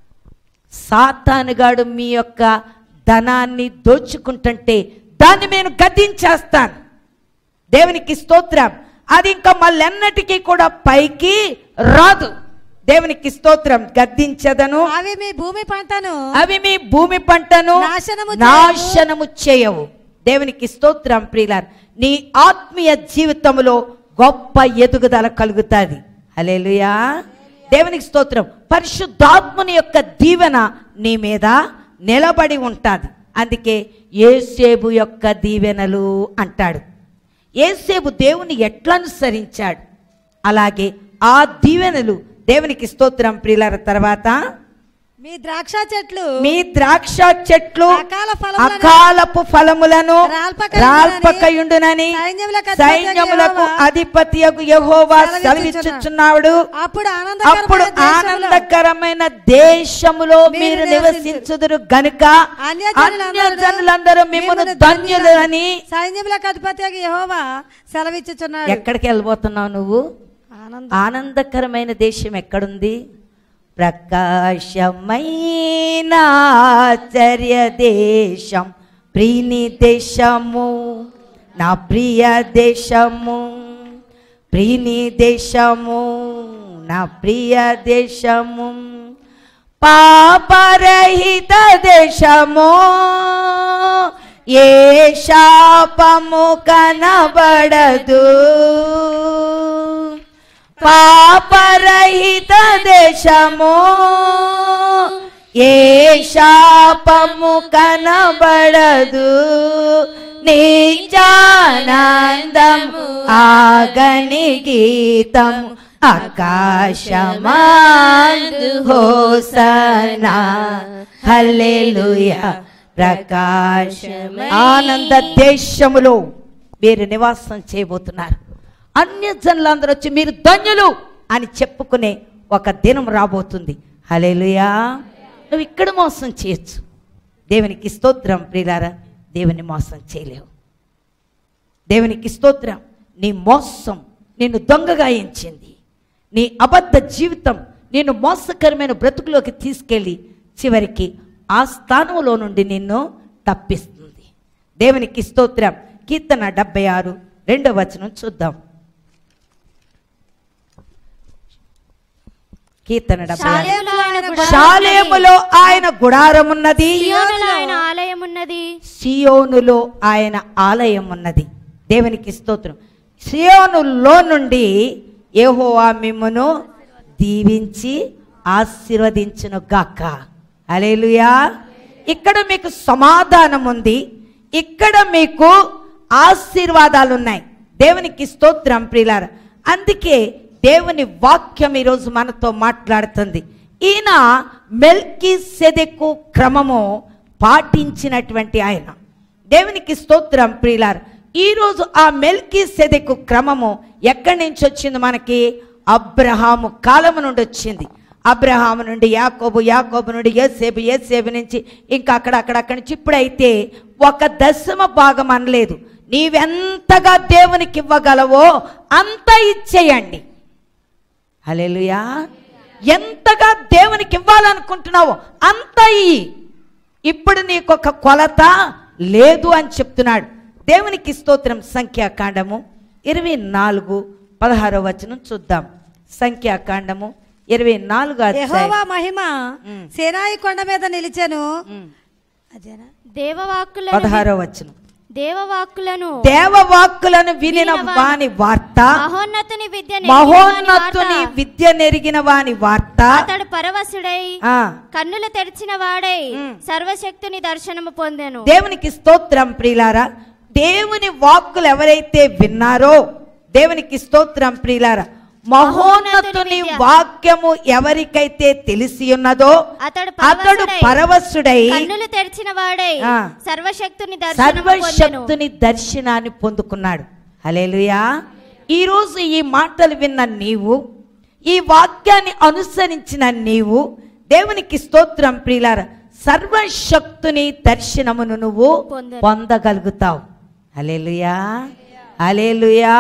సాతానుగాడు మీ యొక్క ధనాన్ని దోచుకుంటుంటే దాన్ని నేను గద్దించేస్తాను దేవునికి స్తోత్రం అది ఇంకా మళ్ళెన్నటికీ కూడా పైకి రాదు దేవునికి స్తోత్రం గద్దించదను అవి మీ భూమి పంటను అవి మీ భూమి పంటను నాశనము చేయవు. నాశనము చేయవు దేవునికి స్తోత్రం ప్రియులార్ నీ ఆత్మీయ జీవితంలో గొప్ప ఎదుగుదల కలుగుతుంది హల్లెలూయా దేవునికి స్తోత్రం పరిశుద్ధాత్మని యొక్క దీవెన నీ మీద నిలబడి ఉంటుంది అందుకే ఏసేబు యొక్క దీవెనలు అంటాడు ఏసేబు దేవుని ఎట్లా అనుసరించాడు అలాగే ఆ దీవెనలు దేవునికి స్తోత్రం ప్రియులార తర్వాత మీ ద్రాక్ష చెట్లు మీ ద్రాక్ష చెట్లు అకాల ఫలములను అకాలపు ఫలములను రాల్పకయుండునని రాల్పకయుండునని సైన్యములకు అధిపతియగు సైన్యములకు యెహోవా అధిపతియగు యెహోవా సెలవిచ్చుచున్నాడు. సెలవిచ్చుచున్నాడు అప్పుడు అప్పుడు ఆనందకరమైన దేశంలో ఆనందకరమైన దేశములో మీరు మీరు నివసించుదురు. నివసించుదురు గనుక అన్యజనులందరూ అన్యజనులందరూ మిమ్మల్ని మిమ్మును ధన్యులని సైన్యములకు అధిపతి యహోవా సెలవిచ్చుచున్నాడు ఎక్కడికి వెళ్ళబోతున్నావు నువ్వు ఆనందం ఆనందకరమైన దేశం ఎక్కడుంది ప్రకాశమైన ఆశ్చర్య దేశం ప్రీని దేశము నా ప్రియ దేశము ప్రీని దేశము నా ప్రియ దేశము పాపరహిత దేశము ఏ శాపము కనబడదు పాపరహిత దేశము ఏ శాపము కనబడదు నిజానందము ఆగని గీతము ఆకాశమాందు హోసనా హల్లెలూయా ప్రకాశం ఆనంద దేశములో మీరు నివాసం చేయబోతున్నారు అన్య జనులందరూ వచ్చి మీరు ధన్యులు అని చెప్పుకునే ఒక దినం రాబోతుంది హలేలుయా నువ్వు ఇక్కడ మోసం చేయొచ్చు దేవునికి స్తోత్రం ప్రియులారా దేవుని మోసం చేయలేవు దేవునికి స్తోత్రం నీ మోసం నిన్ను దొంగగా ఎంచింది నీ అబద్ధ జీవితం నిన్ను మోసకరమైన బ్రతుకులోకి తీసుకెళ్ళి చివరికి ఆ స్థానంలో నుండి నిన్ను తప్పిస్తుంది దేవునికి స్తోత్రం కీర్తన డెబ్బై ఆరు రెండవ వచనం చూద్దాం కీర్తన డెబ్బై ఆరు శాలేములో ఆయన గుడారం శాలేములో ఆయన గుడారం ఉన్నది సియోనులో ఆయన ఆలయం ఉన్నది సియోనులో ఆయన ఆలయం ఉన్నది దేవునికి స్తోత్రం సియోనులో నుండి యెహోవా మిమ్మును దీవించి ఆశీర్వదించును గాక అలేలుయా ఇక్కడ మీకు సమాధానం ఉంది ఇక్కడ మీకు ఆశీర్వాదాలు ఉన్నాయి దేవునికి స్తోత్రం ప్రియులార అందుకే దేవుని వాక్యం ఈరోజు మనతో మాట్లాడుతుంది ఈయన మెల్కి సెదెకు క్రమము పాటించినటువంటి ఆయన దేవునికి స్తోత్రం ప్రియులార్ ఈరోజు ఆ మెల్కి సెదెకు క్రమము ఎక్కడి నుంచి వచ్చింది మనకి అబ్రహాము కాలము నుండి వచ్చింది అబ్రహాము నుండి యాకోబు యాకోబు నుండి ఏసేబు ఏసేబు నుంచి ఇంకా అక్కడ అక్కడ అక్కడి నుంచి ఇప్పుడైతే ఒక దశమ భాగం అనలేదు నీవెంతగా దేవునికి ఇవ్వగలవో అంత ఇచ్చేయండి హల్లెలూయా ఎంతగా దేవునికి ఇవ్వాలనుకుంటున్నావో అంత ఇయ్యి ఇప్పుడు నీకు ఒక కొలత లేదు అని చెప్తున్నాడు దేవునికి స్తోత్రం సంఖ్యాకాండము ఇరవై నాలుగు పదహారో వచనం చూద్దాం సంఖ్యాకాండము ఇరవై నాలుగు యెహోవా మహిమ ఉమ్. సేనాయి కొండ మీద నిలిచెను అదేనా దేవవాక్కులను పదహారో వచనం దేవవాక్కులను దేవవాక్కులను వినిన వినిన వాని వార్త మహోన్నతుని విద్య నెరిగిన వాని మహోన్నతుని వార్త. విద్య నెరిగిన వాని వార్త అతడు పరవశుడై ఆ కన్నులు తెరిచిన వాడై ఉమ్. సర్వశక్తుని దర్శనము పొందెను దేవునికి స్తోత్రం ప్రియులారా దేవుని వాక్కులు ఎవరైతే విన్నారో దేవునికి స్తోత్రం ప్రియులారా మహోన్నతుని విద్య. వాక్యము ఎవరికైతే తెలిసి ఉన్నదో అతడు అతడు పరవశుడై పరవశుడై కన్నులు తెరిచిన వాడై ఆ. సర్వశక్తుని దర్శనము పొందెను సర్వశక్తుని దర్శనాన్ని పొందుకున్నాడు హలేలుయా ఈరోజు ఈ మాటలు విన్న నీవు ఈ వాక్యాన్ని అనుసరించిన నీవు దేవునికి స్తోత్రం ప్రియులార సర్వశక్తుని దర్శనమును నువ్వు పొందెను. పొందగలుగుతావు హలేలుయా హలేలుయా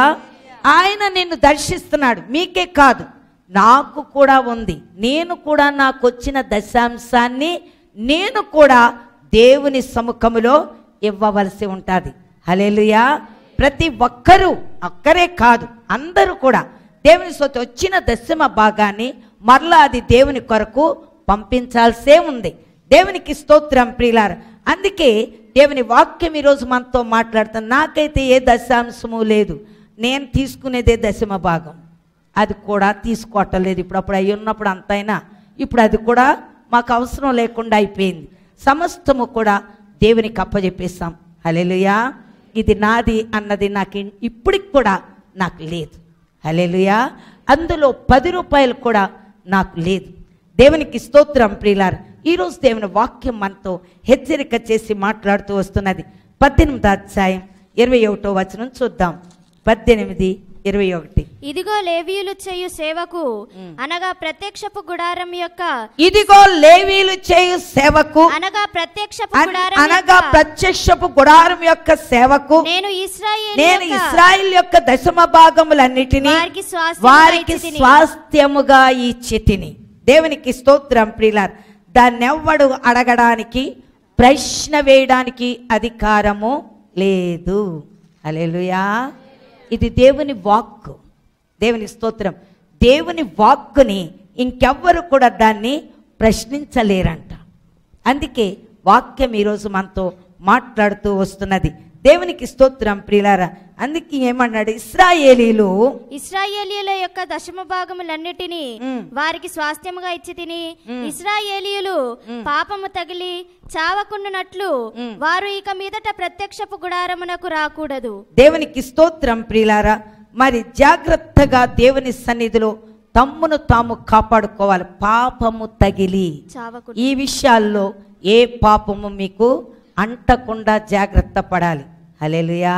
ఆయన నిన్ను దర్శిస్తున్నాడు మీకే కాదు నాకు కూడా ఉంది నేను కూడా నాకు వచ్చిన దశాంశాన్ని నేను కూడా దేవుని సముఖములో ఇవ్వవలసి ఉంటుంది హలేలుయా ప్రతి ఒక్కరూ ఒక్కరే కాదు అందరూ కూడా దేవుని సొత్తు వచ్చిన దశమ భాగాన్ని మరలా అది దేవుని కొరకు పంపించాల్సే ఉంది దేవునికి స్తోత్రం ప్రియులార అందుకే దేవుని వాక్యం ఈరోజు మనతో మాట్లాడుతాను నాకైతే ఏ దశాంశము లేదు నేను తీసుకునేదే దశమ భాగం అది కూడా తీసుకోవటం లేదు ఇప్పుడు అప్పుడు అయి ఉన్నప్పుడు అంతైనా ఇప్పుడు అది కూడా మాకు అవసరం లేకుండా అయిపోయింది సమస్తము కూడా దేవునికి అప్పజెప్పేస్తాం హలెలుయా ఇది నాది అన్నది నాకు ఇన్- ఇప్పటికి కూడా నాకు లేదు హలెలుయా అందులో పది రూపాయలు కూడా నాకు లేదు దేవునికి స్తోత్రం ప్రియులార్ ఈరోజు దేవుని వాక్యం మనతో హెచ్చరిక చేసి మాట్లాడుతూ వస్తున్నది పద్దెనిమిది అధ్యాయం ఇరవై ఒకటో వచనం చూద్దాం పద్దెనిమిది ఇరవై ఒకటి ఇదిగో లేవీయులు చేయు సేవకు అనగా ప్రత్యక్షపు గుడారం యొక్క ఇదిగో లేవీలు చేయు సేవకు అనగా ప్రత్యక్షపు అన్- గుడారం అనగా యొక్క ప్రత్యక్షపు గుడారం యొక్క సేవకు నేను ఇస్రాయేల్ నేను ఇస్రాయిల్ యొక్క దశమ భాగములన్నిటినీ వారికి స్వాస్థ్యముగా వారికి ఇచ్చితిని. స్వాస్థ్యముగా ఇచ్చి తిని దేవునికి స్తోత్రం ప్రియులార్ దాన్ని ఎవ్వడు అడగడానికి ప్రశ్న వేయడానికి అధికారము లేదు అలెలుయా ఇది దేవుని వాక్కు దేవుని స్తోత్రం దేవుని వాక్కుని ఇంకెవ్వరు కూడా దాన్ని ప్రశ్నించలేరంట అందుకే వాక్యం ఈరోజు మనతో మాట్లాడుతూ వస్తున్నది దేవునికి స్తోత్రం ప్రియులారా అందుకే ఏమన్నాడు ఇస్రాయేలీలు ఇస్రాయేలీయుల యొక్క దశమ భాగములన్నిటినీ మ్. వారికి స్వాస్థ్యముగా ఇచ్చి తిని ఇస్రాయేలీయులు పాపము తగిలి చావకుండునట్లు వారు ఇక మీదట ప్రత్యక్షపు గుడారమునకు రాకూడదు దేవునికి స్తోత్రం ప్రియులారా మరి జాగ్రత్తగా దేవుని సన్నిధిలో తమ్మును తాము కాపాడుకోవాలి పాపము తగిలి చావకుండా ఈ విషయాల్లో ఏ పాపము మీకు అంటకుండా జాగ్రత్త పడాలి హలేలుయా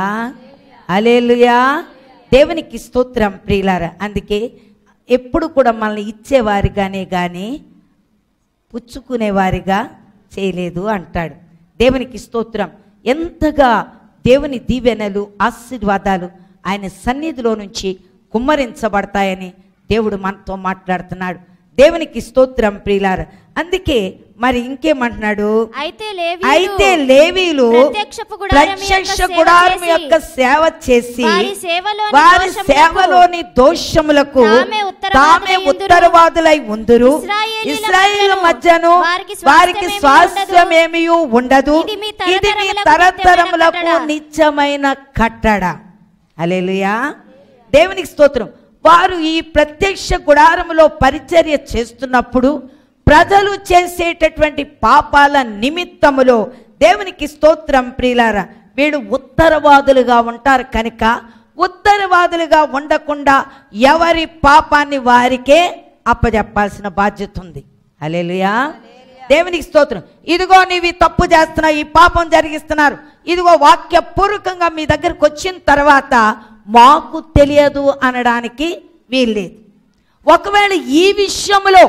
హలేలుయా దేవునికి స్తోత్రం ప్రియులారా అందుకే ఎప్పుడు కూడా మనల్ని ఇచ్చేవారిగానే కానీ పుచ్చుకునేవారిగా చేయలేదు అంటాడు దేవునికి స్తోత్రం ఎంతగా దేవుని దీవెనలు ఆశీర్వాదాలు ఆయన సన్నిధిలో నుంచి కుమ్మరించబడతాయని దేవుడు మనతో మాట్లాడుతున్నాడు దేవునికి స్తోత్రం ప్రియులార అందుకే మరి ఇంకేమంటున్నాడు అయితే లేవీయులు అయితే లేవీలు ప్రత్యక్షపు గుడారం యొక్క ప్రత్యక్ష సేవ గుడారం చేసి, యొక్క సేవ చేసి వారి సేవలోని వారి దోషములకు సేవలోని దోషములకు తామే ఉత్తరవాదులై తామే ఉందురు. ఉత్తరవాదులై ఉందురు ఇశ్రాయేలీల ఇస్రాయేల్ మధ్యను మధ్యను వారికి వారికి స్వాస్థ్యమేమీ స్వాస్థ్యమేమీ ఉండదు ఇది మీ ఇది మీ తరతరములకు తరతరములకు నిత్యమైన నిత్యమైన కట్టడ అలెలుయా దేవునికి స్తోత్రం వారు ఈ ప్రత్యక్ష గుడారములో పరిచర్య చేస్తున్నప్పుడు ప్రజలు చేసేటటువంటి పాపాల నిమిత్తములో దేవునికి స్తోత్రం ప్రియులార వీడు ఉత్తరవాదులుగా ఉంటారు కనుక ఉత్తరవాదులుగా ఉండకుండా ఎవరి పాపాన్ని వారికే అప్పజెప్పాల్సిన బాధ్యత ఉంది అలెలుయా దేవునికి స్తోత్రం ఇదిగో నీవి తప్పు చేస్తున్నావు ఈ పాపం జరిగిస్తున్నారు ఇదిగో వాక్యపూర్వకంగా మీ దగ్గరకు వచ్చిన తర్వాత మాకు తెలియదు అనడానికి వీల్లేదు ఒకవేళ ఈ విషయంలో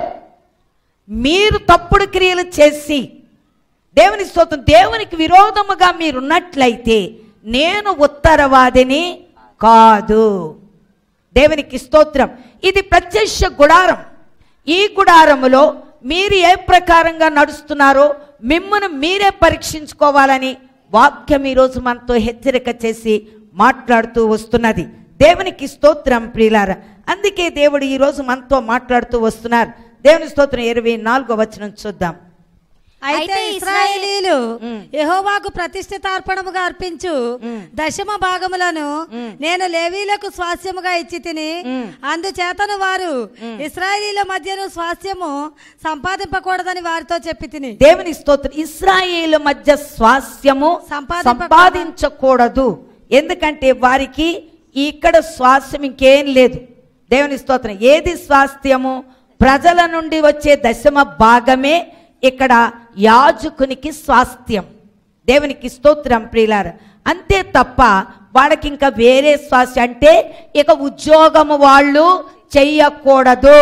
మీరు తప్పుడు క్రియలు చేసి దేవుని స్తోత్రం దేవునికి విరోధముగా మీరున్నట్లయితే నేను ఉత్తరవాదిని కాదు దేవునికి స్తోత్రం ఇది ప్రత్యక్ష గుడారం ఈ గుడారములో మీరు ఏ ప్రకారంగా నడుస్తున్నారో మిమ్మల్ని మీరే పరీక్షించుకోవాలని వాక్యం ఈరోజు మనతో హెచ్చరిక చేసి మాట్లాడుతూ వస్తున్నది దేవునికి స్తోత్రం ప్రియులార అందుకే దేవుడు ఈరోజు మనతో మాట్లాడుతూ వస్తున్నారు దేవుని స్తోత్రం ఇరవై నాలుగో వచనం చూద్దాం అయితే అయితే ఇస్రాయేలీలు ఉమ్. యెహోవాకు ప్రతిష్ఠితార్పణముగా అర్పించు ఉమ్. దశమ భాగములను ఉమ్. నేను లేవీలకు స్వాస్యముగా ఇచ్చి తిని ఉమ్. అందుచేతను వారు ఇస్రాయేలీల మధ్యను స్వాస్యము సంపాదింపకూడదని వారితో చెప్పి తిని దేవుని స్తోత్రం ఇస్రాయేలు మధ్య స్వాస్యము సంపాదింపకూడదు. సంపాదించకూడదు ఎందుకంటే వారికి ఇక్కడ స్వాస్యం ఇంకేం లేదు దేవుని స్తోత్రం ఏది స్వాస్థ్యము ప్రజల నుండి వచ్చే దశమ భాగమే ఇక్కడ యాజకునికి స్వాస్థ్యం దేవునికి స్తోత్రం ప్రియులార అంతే తప్ప వాళ్ళకి ఇంకా వేరే స్వాస్థ్యం అంటే ఇక ఉద్యోగము వాళ్ళు చెయ్యకూడదు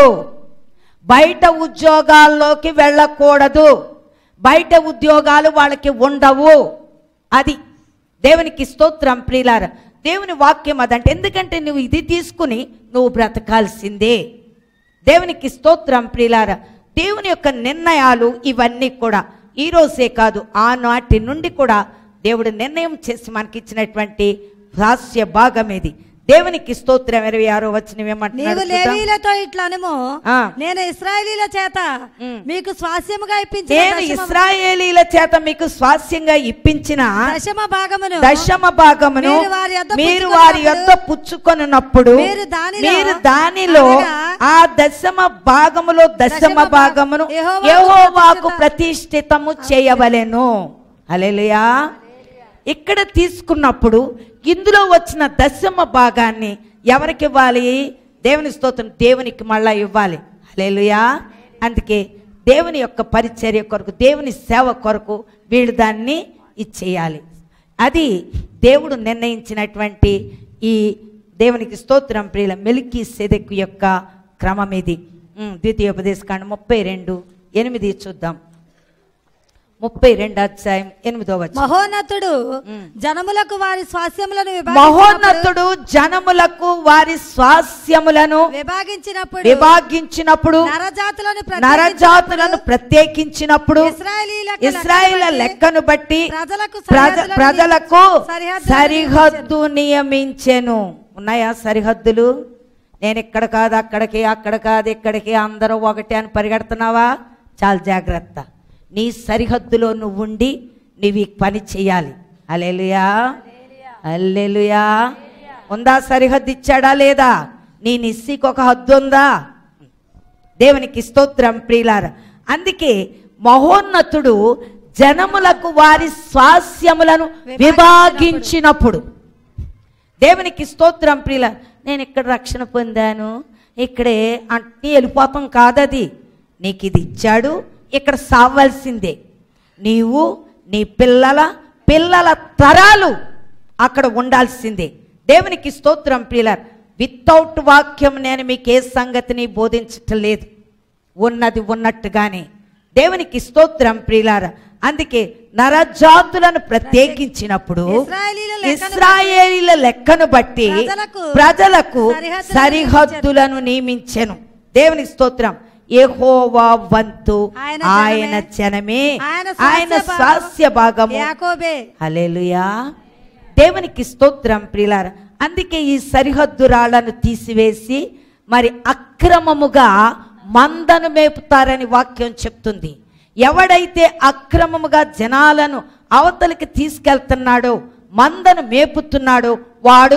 బయట ఉద్యోగాల్లోకి వెళ్ళకూడదు బయట ఉద్యోగాలు వాళ్ళకి ఉండవు అది దేవునికి స్తోత్రం ప్రియులార దేవుని వాక్యం అదంటే ఎందుకంటే నువ్వు ఇది తీసుకుని నువ్వు బ్రతకాల్సిందే దేవునికి స్తోత్రం ప్రియులార దేవుని యొక్క నిర్ణయాలు ఇవన్నీ కూడా ఈ రోజే కాదు ఆనాటి నుండి కూడా దేవుడు నిర్ణయం చేసి మనకి ఇచ్చినటువంటి హాస్య భాగం ఇది దేవునికి స్తోత్రం ఇరవై ఆరో వచ్చిన నీవు ఏమంటున్నాడు చూద్దాం. లేవీలతో ఇట్లా అనుము ఆ. నేను ఇస్రాయేలీల చేత ఉమ్. మీకు స్వాస్యముగా ఇప్పించిన నేను దశమ- ఇస్రాయేలీల చేత మీకు స్వాస్యంగా ఇప్పించిన దశమ భాగమును దశమ భాగమును మీరు వారి యొద్ద మీరు వారి యొద్ద పుచ్చుకొనున్నప్పుడు మీరు దానిలో- మీరు దానిలో అనగా ఆ దశమ భాగములో దశమ దశమ భాగం భాగమును యెహోవాకు యెహోవాకు ప్రతిష్ఠిత- ప్రతిష్ఠితము చేయవలెను హల్లెలూయా ఇక్కడ తీసుకున్నప్పుడు ఇందులో వచ్చిన దశమ భాగాన్ని ఎవరికి ఇవ్వాలి దేవుని స్తోత్రం దేవునికి మళ్ళా ఇవ్వాలి హల్లెలూయా అందుకే దేవుని యొక్క పరిచర్య కొరకు దేవుని సేవ కొరకు వీళ్ళు దాన్ని ఇచ్చేయాలి అది దేవుడు నిర్ణయించినటువంటి ఈ దేవునికి స్తోత్రం ప్రియుల మెలికి సెదెక్కు యొక్క క్రమం ఇది ఉమ్, ద్వితీయోపదేశకాండ ముప్పై రెండు ఎనిమిది చూద్దాం ముప్పై రెండు అధ్యాయం ఎనిమిదో వచ్చి మహోన్నతుడు ఉమ్. జనములకు వారి స్వాస్యములను విభాగించినప్పుడు- మహోన్నతుడు జనములకు వారి స్వాస్యములను విభాగించినప్పుడు విభాగించినప్పుడు నరజాతులను నరజాతులను ప్రత్యేకించినప్పుడు ఇశ్రాయేలీలకు ఇస్రాయేల్ లెక్కను లెక్కను బట్టి ప్రజలకు ప్రజ సరిహద్దులను ప్రజలకు సరిహద్దులను సరిహద్దు నియమించెను ఉన్నాయా సరిహద్దులు నేను ఇక్కడ కాదు అక్కడికి అక్కడ కాదు ఇక్కడికి అందరూ ఒకటే అని పరిగెడుతున్నావా చాలా జాగ్రత్త నీ సరిహద్దులో నువ్వు ఉండి నీవు ఈ పని చేయాలి అలెలుయా అల్లెలుయా ఉందా సరిహద్దు ఇచ్చాడా లేదా నీ నిస్సికి ఒక హద్దు ఉందా దేవునికి స్తోత్రం ప్రియులార అందుకే మహోన్నతుడు జనములకు వారి స్వాస్యములను విభాగించినప్పుడు దేవునికి స్తోత్రం ప్రియుల నేను ఇక్కడ రక్షణ పొందాను ఇక్కడే అంటే వెళ్ళిపోతాం కాదది నీకు ఇది ఇచ్చాడు ఇక్కడ సావాల్సిందే నీవు నీ పిల్లల పిల్లల తరాలు అక్కడ ఉండాల్సిందే దేవునికి స్తోత్రం ప్రియులర్ వితౌట్ వాక్యం నేను మీకు ఏ సంగతిని బోధించటం లేదు ఉన్నది ఉన్నట్టుగానే దేవునికి స్తోత్రం ప్రియులార అందుకే నరజాతులను ప్రత్యేకించినప్పుడు ఇశ్రాయేలీల లెక్కను ఇస్రాయేలీల లెక్కను బట్టి ప్రజలకు ప్రజలకు సరిహద్దులను సరిహద్దులను నియమించెను దేవుని స్తోత్రం యెహోవా వంతు ఆయన ఆయన జనమే, జనమే ఆయన ఆయన స్వాస్థ్య స్వాస్య భాగము యాకోబే హల్లెలూయా దేవునికి స్తోత్రం ప్రియులార అందుకే ఈ సరిహద్దు రాళ్లను తీసివేసి మరి అక్రమముగా మందను మేపుతారని వాక్యం చెప్తుంది ఎవడైతే అక్రమముగా జనాలను అవతలికి తీసుకెళ్తున్నాడో మందను మేపుతున్నాడో వాడు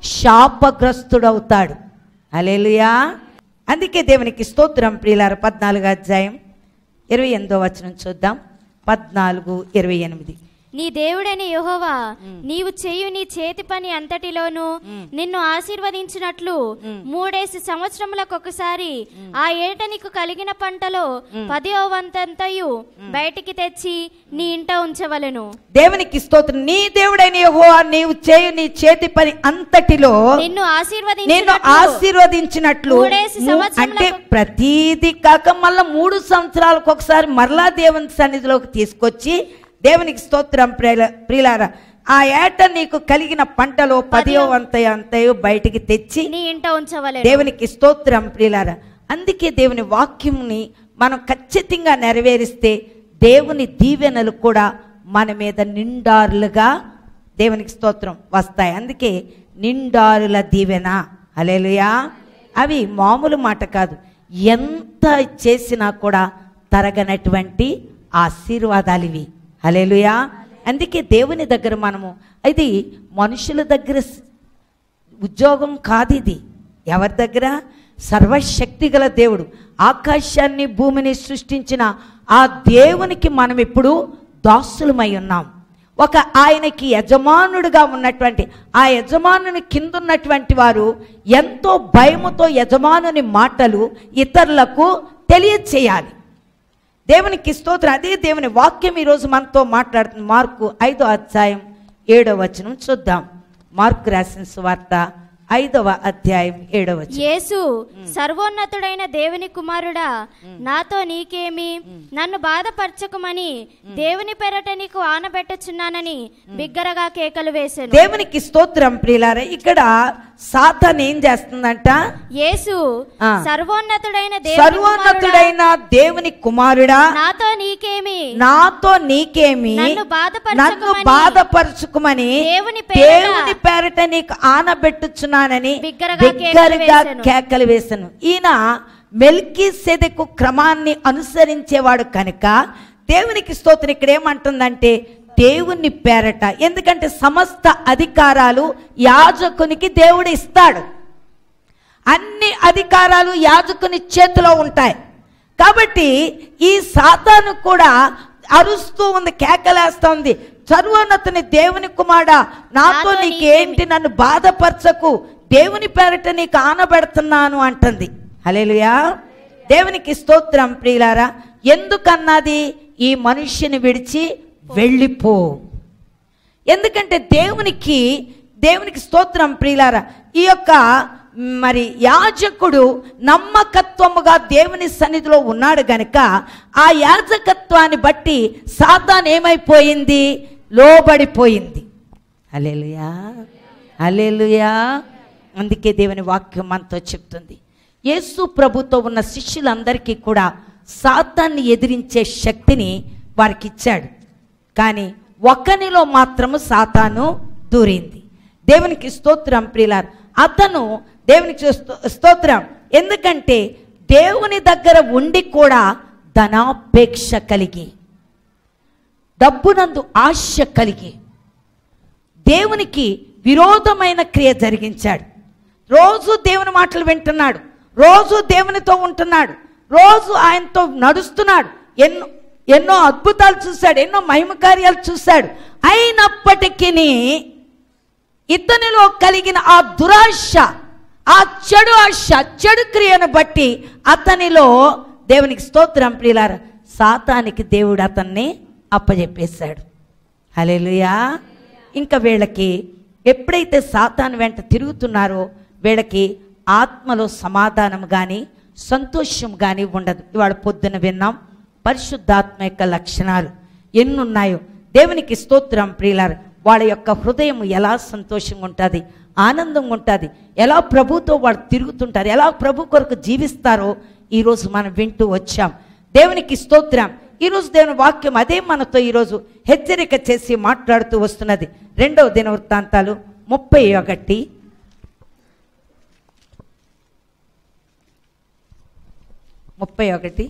శాపగ్రస్తుడవుతాడు హల్లెలూయా అందుకే దేవునికి స్తోత్రం ప్రియులార పద్నాలుగు అధ్యాయం ఇరవై ఎనిమిదో వచనం చూద్దాం పద్నాలుగు ఇరవై ఎనిమిది నీ దేవుడైన యెహోవా నీవు చేయు నీ చేతి పని అంతటిలోనూ నిన్ను ఆశీర్వదించినట్లు మూడేసి సంవత్సరములకు ఒకసారి ఆ ఏట నీకు కలిగిన పంటలో పదివ వంతంతయు బయటికి తెచ్చి నీ ఇంట ఉంచవలెను దేవునికి స్తోత్రం నీ దేవుడైన యెహోవా నీవు చేయు నీ చేతి పని అంతటిలో నిన్ను నేను ఆశీర్వదించినట్లు ఆశీర్వదించినట్లు మూడేసి మూ- సంవత్సరములకు- అంటే ప్రతీది కాక మళ్ళా మూడు సంవత్సరాలకు ఒకసారి మరలా దేవుని సన్నిధిలోకి తీసుకొచ్చి దేవునికి స్తోత్రం ప్రియుల- ప్రియులారా ఆ ఏట నీకు కలిగిన పంటలో పదియో వంతయో అంతయో బయటికి తెచ్చి నీ ఇంట ఉంచవలెను దేవునికి స్తోత్రం ప్రియులారా అందుకే దేవుని వాక్యంని మనం ఖచ్చితంగా నెరవేరిస్తే దేవుని దీవెనలు కూడా మన మీద నిండారులుగా దేవునికి స్తోత్రం వస్తాయి అందుకే నిండారుల దీవెన అలేలుయా అవి మామూలు మాట కాదు ఎంత చేసినా కూడా తరగనటువంటి ఆశీర్వాదాలు ఇవి అలేలుయా అందుకే దేవుని దగ్గర మనము అది మనుషుల దగ్గర స్- ఉద్యోగం కాదు ఇది ఎవరి దగ్గర సర్వశక్తి గల దేవుడు ఆకాశాన్ని భూమిని సృష్టించిన ఆ దేవునికి మనం ఇప్పుడు దాసులమై ఉన్నాం ఒక ఆయనకి యజమానుడిగా ఉన్నటువంటి ఆ యజమానుని కింద ఉన్నటువంటి వారు ఎంతో భయముతో యజమానుని మాటలు ఇతరులకు తెలియచేయాలి దేవునికి స్తోత్రం అదే దేవుని వాక్యం ఈరోజు మనతో మాట్లాడుతుంది మార్కు ఐదో అధ్యాయం ఏడో వచనం చూద్దాం మార్కు రాసిన సువార్త ఐదవ అధ్యాయం ఏడో వచనం యేసు సర్వోన్నతుడైన దేవుని కుమారుడా నాతో నీకేమి నన్ను బాధపరచకుమని దేవుని పెరట నీకు ఆనబెట్టుచున్నానని బిగ్గరగా కేకలు వేసెను దేవునికి స్తోత్రం ప్రియులారా ఇక్కడ సాతాన్ ఏం చేస్తుందంట యేసు ఆ. సర్వోన్నతుడైన దేవుని కుమారుడా సర్వోన్నతుడైన దేవుని కుమారుడా నాతో నీకేమి నాతో నీకేమి నన్ను బాధపరచుకుమని నన్ను బాధపరచుకుమని దేవుని పేరట దేవుని పేరట నీకు ఆనబెట్టుచున్నానని బిగ్గరగా కేకలు బిగ్గరగా వేసెను. కేకలు వేసను ఈయన మెల్కి సెదెకు క్రమాన్ని అనుసరించేవాడు కనుక దేవునికి స్తోత్రం ఇక్కడ ఏమంటుందంటే దేవుని పేరట ఎందుకంటే సమస్త అధికారాలు యాజకునికి దేవుడు ఇస్తాడు అన్ని అధికారాలు యాజకుని చేతిలో ఉంటాయి కాబట్టి ఈ సాతాను కూడా అరుస్తూ ఉంది కేకలేస్తా ఉంది సర్వోన్నతుని దేవుని కుమార నాతో నాతో నీకేంటి నన్ను బాధపరచకు దేవుని పేరట నీకు ఆనబెడుతున్నాను అంటుంది హలేలుయా దేవునికి స్తోత్రం ప్రియులారా ఎందుకన్నది ఈ మనుష్యుని విడిచి వెళ్ళిపో ఎందుకంటే దేవునికి దేవునికి స్తోత్రం ప్రియులారా ఈ యొక్క మరి యాజకుడు నమ్మకత్వముగా దేవుని సన్నిధిలో ఉన్నాడు గనుక ఆ యాజకత్వాన్ని బట్టి సాతాన్ ఏమైపోయింది లోబడిపోయింది అలెలుయా అలెలుయా అందుకే దేవుని వాక్యం మనతో చెప్తుంది యేసు ప్రభుతో ఉన్న శిష్యులందరికీ కూడా సాతాన్ని ఎదిరించే శక్తిని వారికి ఇచ్చాడు కానీ ఒకనిలో మాత్రము సాతాను దూరింది దేవునికి స్తోత్రం ప్రియులార్ అతను దేవునికి స్తో- స్తోత్రం ఎందుకంటే దేవుని దగ్గర ఉండి కూడా ధనాపేక్ష కలిగి డబ్బునందు ఆశ కలిగి దేవునికి విరోధమైన క్రియ జరిగించాడు రోజు దేవుని మాటలు వింటున్నాడు రోజు దేవునితో ఉంటున్నాడు రోజు ఆయనతో నడుస్తున్నాడు ఎన్నో ఎన్నో అద్భుతాలు చూశాడు ఎన్నో మహిమ కార్యాలు చూశాడు అయినప్పటికీ ఇతనిలో కలిగిన ఆ దురాశ ఆ చెడు ఆశ చెడు క్రియను బట్టి అతనిలో దేవునికి స్తోత్రం ప్రియులార సాతానికి దేవుడు అతన్ని అప్పజెప్పేశాడు హల్లెలూయా ఇంకా వీళ్ళకి ఎప్పుడైతే సాతాను వెంట తిరుగుతున్నారో వీళ్ళకి ఆత్మలో సమాధానం కానీ సంతోషం కానీ ఉండదు ఇవాళ పొద్దున విన్నాం పరిశుద్ధాత్మ యొక్క లక్షణాలు ఎన్నున్నాయో దేవునికి స్తోత్రం ప్రియులారు వాళ్ళ యొక్క హృదయం ఎలా సంతోషంగా ఉంటుంది ఆనందంగా ఉంటుంది ఎలా ప్రభుతో వాళ్ళు తిరుగుతుంటారు ఎలా ప్రభు కొరకు జీవిస్తారో ఈరోజు మనం వింటూ వచ్చాం దేవునికి స్తోత్రం ఈరోజు దేవుని వాక్యం అదే మనతో ఈరోజు హెచ్చరిక చేసి మాట్లాడుతూ వస్తున్నది రెండవ దిన వృత్తాంతాలు ముప్పై ఒకటి ముప్పై ఒకటి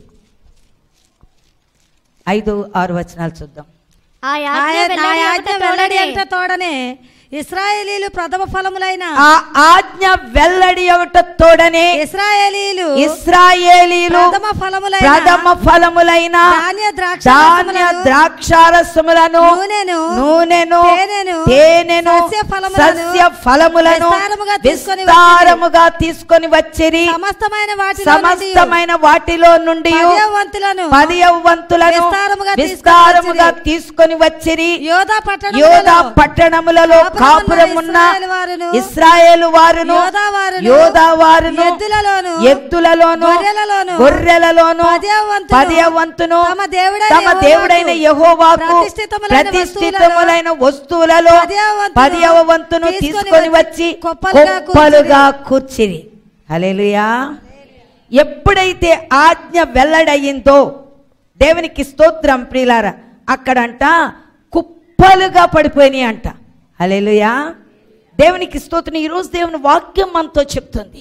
ఐదు ఆరు వచనాలు చూద్దాం ఆ యాజ్ఞ ఆయన- నా వెల్లడి యాజ్ఞ ఒకట వెల్లడి తోడనే. ఒకట తోడనే ఇస్రాయేలీలు ప్రథమ ఫలములైన ఆ ఆజ్ఞ వెల్లడి ఒకట తోడనే ఇస్రాయేలీలు ఇస్రాయేలీలు ప్రథమ ఫలములైన ప్రథమ ఫలములైన ధాన్య ద్రాక్ష ధాన్య ద్రాక్షారసములను నూనెను, నూనెను తేనెను, తేనెను సస్య ఫలములను, సస్య ఫలములను విస్తారముగా తీసుకొని విస్తారముగా తీసుకొని వచ్చిరి సమస్తమైన వాటిలో సమస్తమైన వాటిలో నుండి వంతులను పది వంతులను విస్తారముగా తీసుకొని విస్తారముగా వచ్చిరి. తీసుకొని వచ్చిరి యోధా పట్టణం యోధా పట్టణములలో కాపురమున్న కాపురమున్న ఇశ్రాయేలు వారును, ఇస్రాయేలు వారును యోధా వారును, యోధా వారును ఎద్దులలోను, ఎద్దులలోను గొర్రెలలోను, గొర్రెలలోను పదివ వంతును, పదివ వంతును తమ దేవుడైన తమ దేవుడైన యెహోవాకు ప్రతిష్ఠితములైన ప్రతిష్ఠితములైన వస్తువులలో పదివ వంతును పదివ వంతును తీసుకొని తీసుకొని వచ్చి వచ్చి కుప్పలుగా కుప్పలుగా కూర్చిరి హల్లెలూయా ఎప్పుడైతే ఆజ్ఞ వెల్లడయ్యిందో దేవునికి స్తోత్రం ప్రియులారా అక్కడంట కుప్పలుగా పడిపోయినాయి అంట హల్లెలూయా దేవునికి స్తోత్రం ఈరోజు దేవుని వాక్యం మనతో చెప్తుంది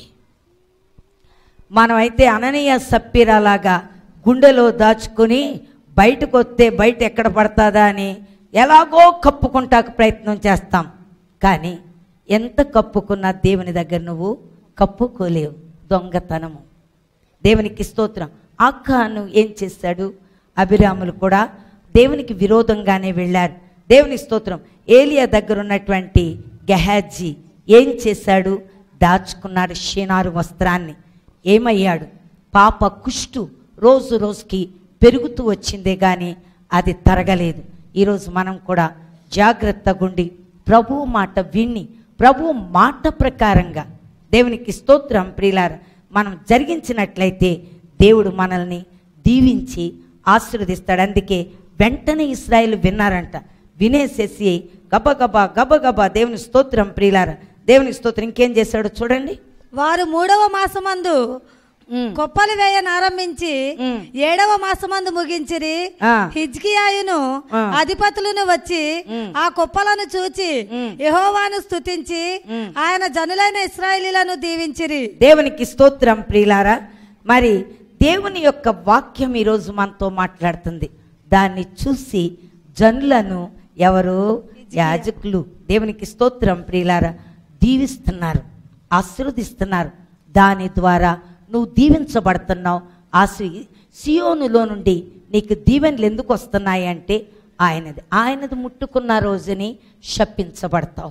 మనమైతే అననీయ సప్పిరలాగా గుండెలో దాచుకుని బయటకు వస్తే బయట ఎక్కడ పడుతుందా అని ఎలాగో కప్పుకుంటాకు ప్రయత్నం చేస్తాం కానీ ఎంత కప్పుకున్నా దేవుని దగ్గర నువ్వు కప్పుకోలేవు దొంగతనము దేవునికి స్తోత్రం ఆకాను ఏం చేశాడు అభిరాములు కూడా దేవునికి విరోధంగానే వెళ్ళారు దేవుని స్తోత్రం ఏలియా దగ్గర ఉన్నటువంటి గెహాజీ ఏం చేశాడు దాచుకున్నాడు షీనారు వస్త్రాన్ని ఏమయ్యాడు పాప కుష్టు రోజు రోజుకి పెరుగుతూ వచ్చిందే కానీ అది తరగలేదు ఈరోజు మనం కూడా జాగ్రత్తగుండి ప్రభు మాట విని ప్రభు మాట ప్రకారంగా దేవునికి స్తోత్రం ప్రియులార మనం జరిగించినట్లయితే దేవుడు మనల్ని దీవించి ఆశీర్వదిస్తాడు అందుకే వెంటనే ఇస్రాయేల్ విన్నారంట వినేసేసి గబగబా గబగబా దేవుని స్తోత్రం ప్రియులార దేవుని స్తోత్రం ఇంకేం చేశాడో చూడండి వారు మూడవ మాసమందు ఉమ్. కొప్పలు వేయనారంభించి ఉమ్. ఏడవ మాసమందు ముగించిరి ఆ. హిజ్కియాయును ఆ. అధిపతులను వచ్చి ఉమ్. ఆ కుప్పలను చూచి ఉమ్. యెహోవాను స్తుతించి ఉమ్. ఆయన జనులైన ఇస్రాయేలీలను దీవించిరి దేవునికి స్తోత్రం ప్రియులారా మరి దేవుని యొక్క వాక్యం ఈరోజు మనతో మాట్లాడుతుంది దాన్ని చూసి జనులను ఎవరు యాజకులు దేవునికి స్తోత్రం ప్రియులారా దీవిస్తున్నారు ఆశీర్వదిస్తున్నారు దాని ద్వారా నువ్వు దీవించబడుతున్నావు ఆశీ సియోనులో నుండి నీకు దీవెనలు ఎందుకు వస్తున్నాయి అంటే ఆయనది ఆయనది ముట్టుకున్న రోజుని శపించబడతావు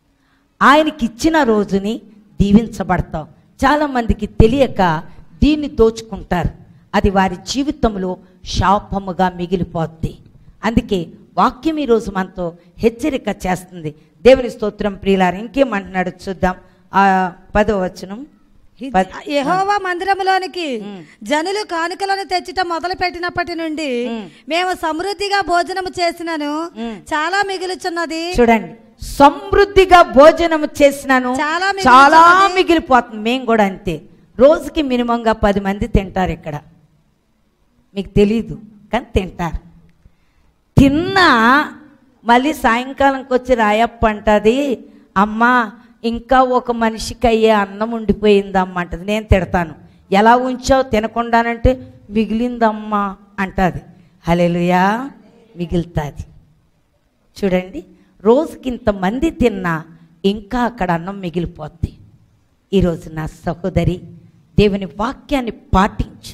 ఆయనకి ఇచ్చిన రోజుని దీవించబడతాం చాలామందికి తెలియక దీన్ని దోచుకుంటారు అది వారి జీవితంలో శాపముగా మిగిలిపోద్ది అందుకే వాక్యం ఈరోజు మనతో హెచ్చరిక చేస్తుంది దేవుని స్తోత్రం ప్రియులారు ఇంకేమంటున్నాడు చూద్దాం ఆ పదో వచనం హిజ్- పద్- యెహోవా మందిరములోనికి ఉమ్. జనులు కానుకలను తెచ్చట మొదలు పెట్టినప్పటి నుండి ఉమ్. మేము సమృద్ధిగా భోజనము చేసినను ఉమ్. చాలా మిగులుచున్నది చూడండి సమృద్ధిగా భోజనం చేసినాను చాలా మిగిలిపోతుంది. చాలా మిగిలిపోతుంది మేము కూడా అంతే రోజుకి మినిమంగా పది మంది తింటారు ఇక్కడ మీకు తెలీదు కానీ తింటారు తిన్నా మళ్ళీ సాయంకాలంకి వచ్చి రాయప్ప అంటది అమ్మా ఇంకా ఒక మనిషికి అయ్యే అన్నం ఉండిపోయిందమ్మా అంటది నేను తిడతాను ఎలా ఉంచావు తినకుండానంటే మిగిలిందమ్మా అంటది హలెలుయా మిగులుతుంది చూడండి రోజుకి ఇంతమంది తిన్నా ఇంకా అక్కడ అన్నం మిగిలిపోద్ది ఈరోజు నా సహోదరి దేవుని వాక్యాన్ని పాటించు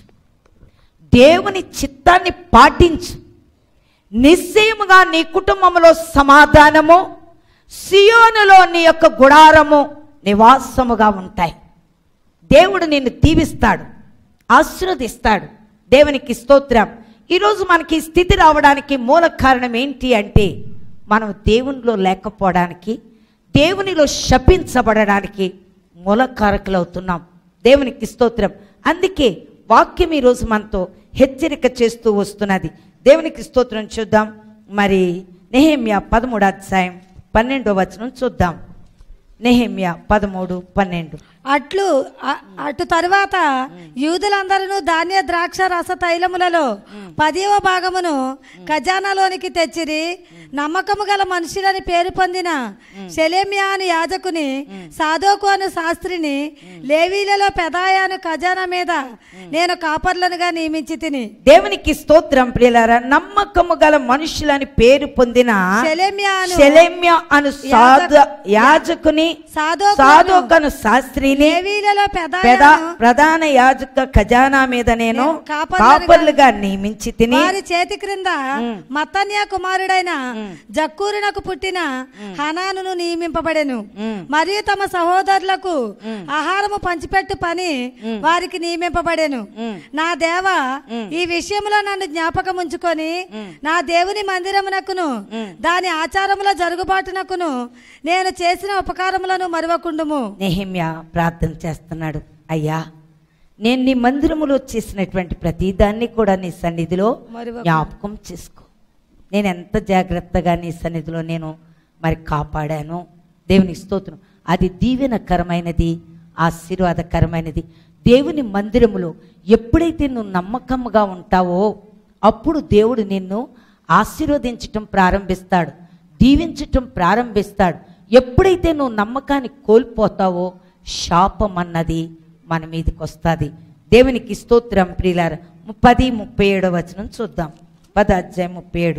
దేవుని చిత్తాన్ని పాటించు నిశ్చయముగా నీ కుటుంబంలో సమాధానము సియోనులో నీ యొక్క గుడారము నివాసముగా ఉంటాయి దేవుడు నిన్ను దీవిస్తాడు ఆశీర్వదిస్తాడు దేవునికి స్తోత్రం ఈరోజు మనకి ఈ స్థితి రావడానికి మూల కారణం ఏంటి అంటే మనం దేవునిలో లేకపోవడానికి దేవునిలో శపించబడడానికి మూల కారకులవుతున్నాం దేవునికి స్తోత్రం అందుకే వాక్యం ఈరోజు మనతో హెచ్చరిక చేస్తూ వస్తున్నది దేవునికి స్తోత్రం చూద్దాం మరి నెహెమ్య పదమూడు అధ్యాయం పన్నెండో వచనం చూద్దాం నెహెమ్య పదమూడు పన్నెండు అట్లు అ- అటు తరువాత యూదులందరూ ధాన్య ద్రాక్ష రస తైలములలో పదివ భాగమును ఖజానాలోనికి తెచ్చిరి నమ్మకము గల మనుషులని పేరు పొందిన షెలెమ్యా అని యాజకుని సాధోకు అను శాస్త్రిని లేవీలలో పెదాయాను ఖజానా మీద నేను కాపర్లనుగా నియమించి తిని దేవునికి స్తోత్రం ప్రియులారా నమ్మకము గల మనుషులని పేరు పొందిన షెలెమ్యా అను షెలెమ్య అను సాధు యాజకుని సాధోకు సాధోకను శాస్త్రిని లేవీలలో పెద పెదాయాను ప్రధాన యాజక ఖజానా మీద నేను నేను కాపరులుగా- కాపర్లుగా నియమించి తిని వారి చేతి క్రింద మత్తన్య కుమారుడైన జక్కూరునకు పుట్టిన హనానును నియమింపబడెను మరియు తమ సహోదరులకు ఆహారము పంచిపెట్టు పని వారికి నియమింపబడెను నా దేవ ఈ విషయంలో నన్ను జ్ఞాపకం ఉంచుకొని నా దేవుని మందిరమునకును దాని ఆచారముల జరుగుబాటునకును నేను చేసిన ఉపకారములను మరువకుండుము నెహిమ్య ప్రార్థన చేస్తున్నాడు అయ్యా నేను నీ మందిరములో చేసినటువంటి ప్రతి దాన్ని కూడా నీ సన్నిధిలో మరువకు. జ్ఞాపకం చేసుకో నేను ఎంత జాగ్రత్తగా నీ సన్నిధిలో నేను మరి కాపాడాను దేవుని స్తోత్రం అది దీవెనకరమైనది ఆశీర్వాదకరమైనది దేవుని మందిరములో ఎప్పుడైతే నువ్వు నమ్మకంగా ఉంటావో అప్పుడు దేవుడు నిన్ను ఆశీర్వదించటం ప్రారంభిస్తాడు దీవించటం ప్రారంభిస్తాడు ఎప్పుడైతే నువ్వు నమ్మకాన్ని కోల్పోతావో శాపం అన్నది మన మీదకి వస్తుంది దేవునికి స్తోత్రం ప్రియులార పది ముప్పై ఏడో వచనం చూద్దాం పద అధ్యాయం ముప్పై ఏడు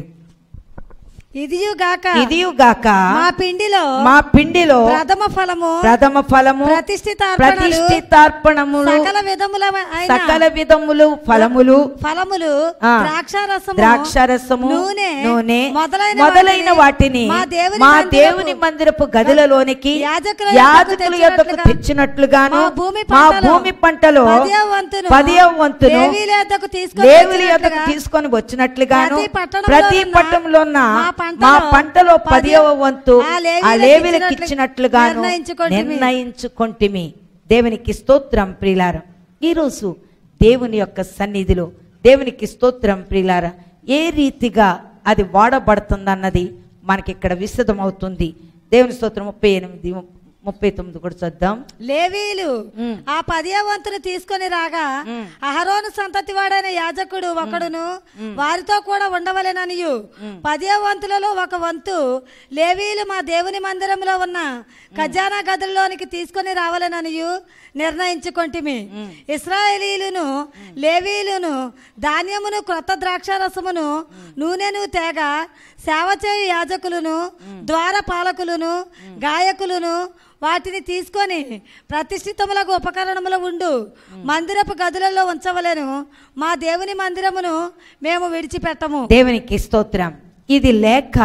ఇదియుగాక ఇదియుగాక మా పిండిలో మా పిండిలో ప్రథమ ఫలము ప్రథమ ఫలము ప్రతిష్ఠితార్పణలు, ప్రతిష్ఠితార్పణములు సకల విధముల అయిన సకల విధములు ఫలములు ఫలములు ఆ, ద్రాక్షారసము ద్రాక్షారసము నూనె నూనె మొదలైన మొదలైన వాటిని మా దేవుని మా మందిరపు దేవుని మందిరపు గదులలోనికి యాజకుల యాజకుల యొద్దకు యొద్దకు తెచ్చినట్లుగా తెచ్చినట్లుగాను మా భూమి మా పంటలో భూమి పంటలో పదియవ వంతును పదియవ వంతును లేవీయుల యొద్దకు తీసుకొని లేవుల యొద్దకు వచ్చినట్లుగా తీసుకొని వచ్చినట్లుగాను ప్రతి పట్టణంలో ప్రతి ఉన్న పట్టణంలో ఉన్న మా మా పంటలో పంటలో పదియవ పదియవ వంతు ఆ ఆ లేవీయులకు లేవిలకు ఇచ్చినట్లు ఇచ్చినట్లుగాను నిర్ణయించుకొంటిమి. నిర్ణయించుకొంటిమి దేవునికి స్తోత్రం ప్రియులార ఈరోజు దేవుని యొక్క సన్నిధిలో దేవునికి స్తోత్రం ప్రియులార ఏ రీతిగా అది వాడబడుతుందన్నది మనకి ఇక్కడ విశదమవుతుంది దేవుని స్తోత్రం ముప్పై ఎనిమిది ముప్పై తొమ్మిది కూడా చూద్దాం లేవీలు ఉమ్. ఆ పదియ వంతును తీసుకొని రాగా ఉమ్. అహరోను సంతతి వాడైన యాజకుడు ఒకడును వారితో కూడా ఉండవలెననియు పదియ వంతులలో ఒక వంతు లేవీలు మా దేవుని మందిరంలో ఉన్న ఖజానా గదుల్లోనికి తీసుకొని రావాలననియు నిర్ణయించుకొంటిమి ఇస్రాయేలీలును లేవీలును ధాన్యమును క్రొత్త ద్రాక్షారసమును నూనెను తేగ సేవ చేయు యాజకులను ద్వార పాలకులను గాయకులను వాటిని తీసుకొని ప్రతిష్ఠితములకు ఉపకరణములు ఉండు మందిరపు గదులలో ఉంచవలెను మా దేవుని మందిరమును మేము విడిచిపెట్టము దేవునికి స్తోత్రం ఇది లేక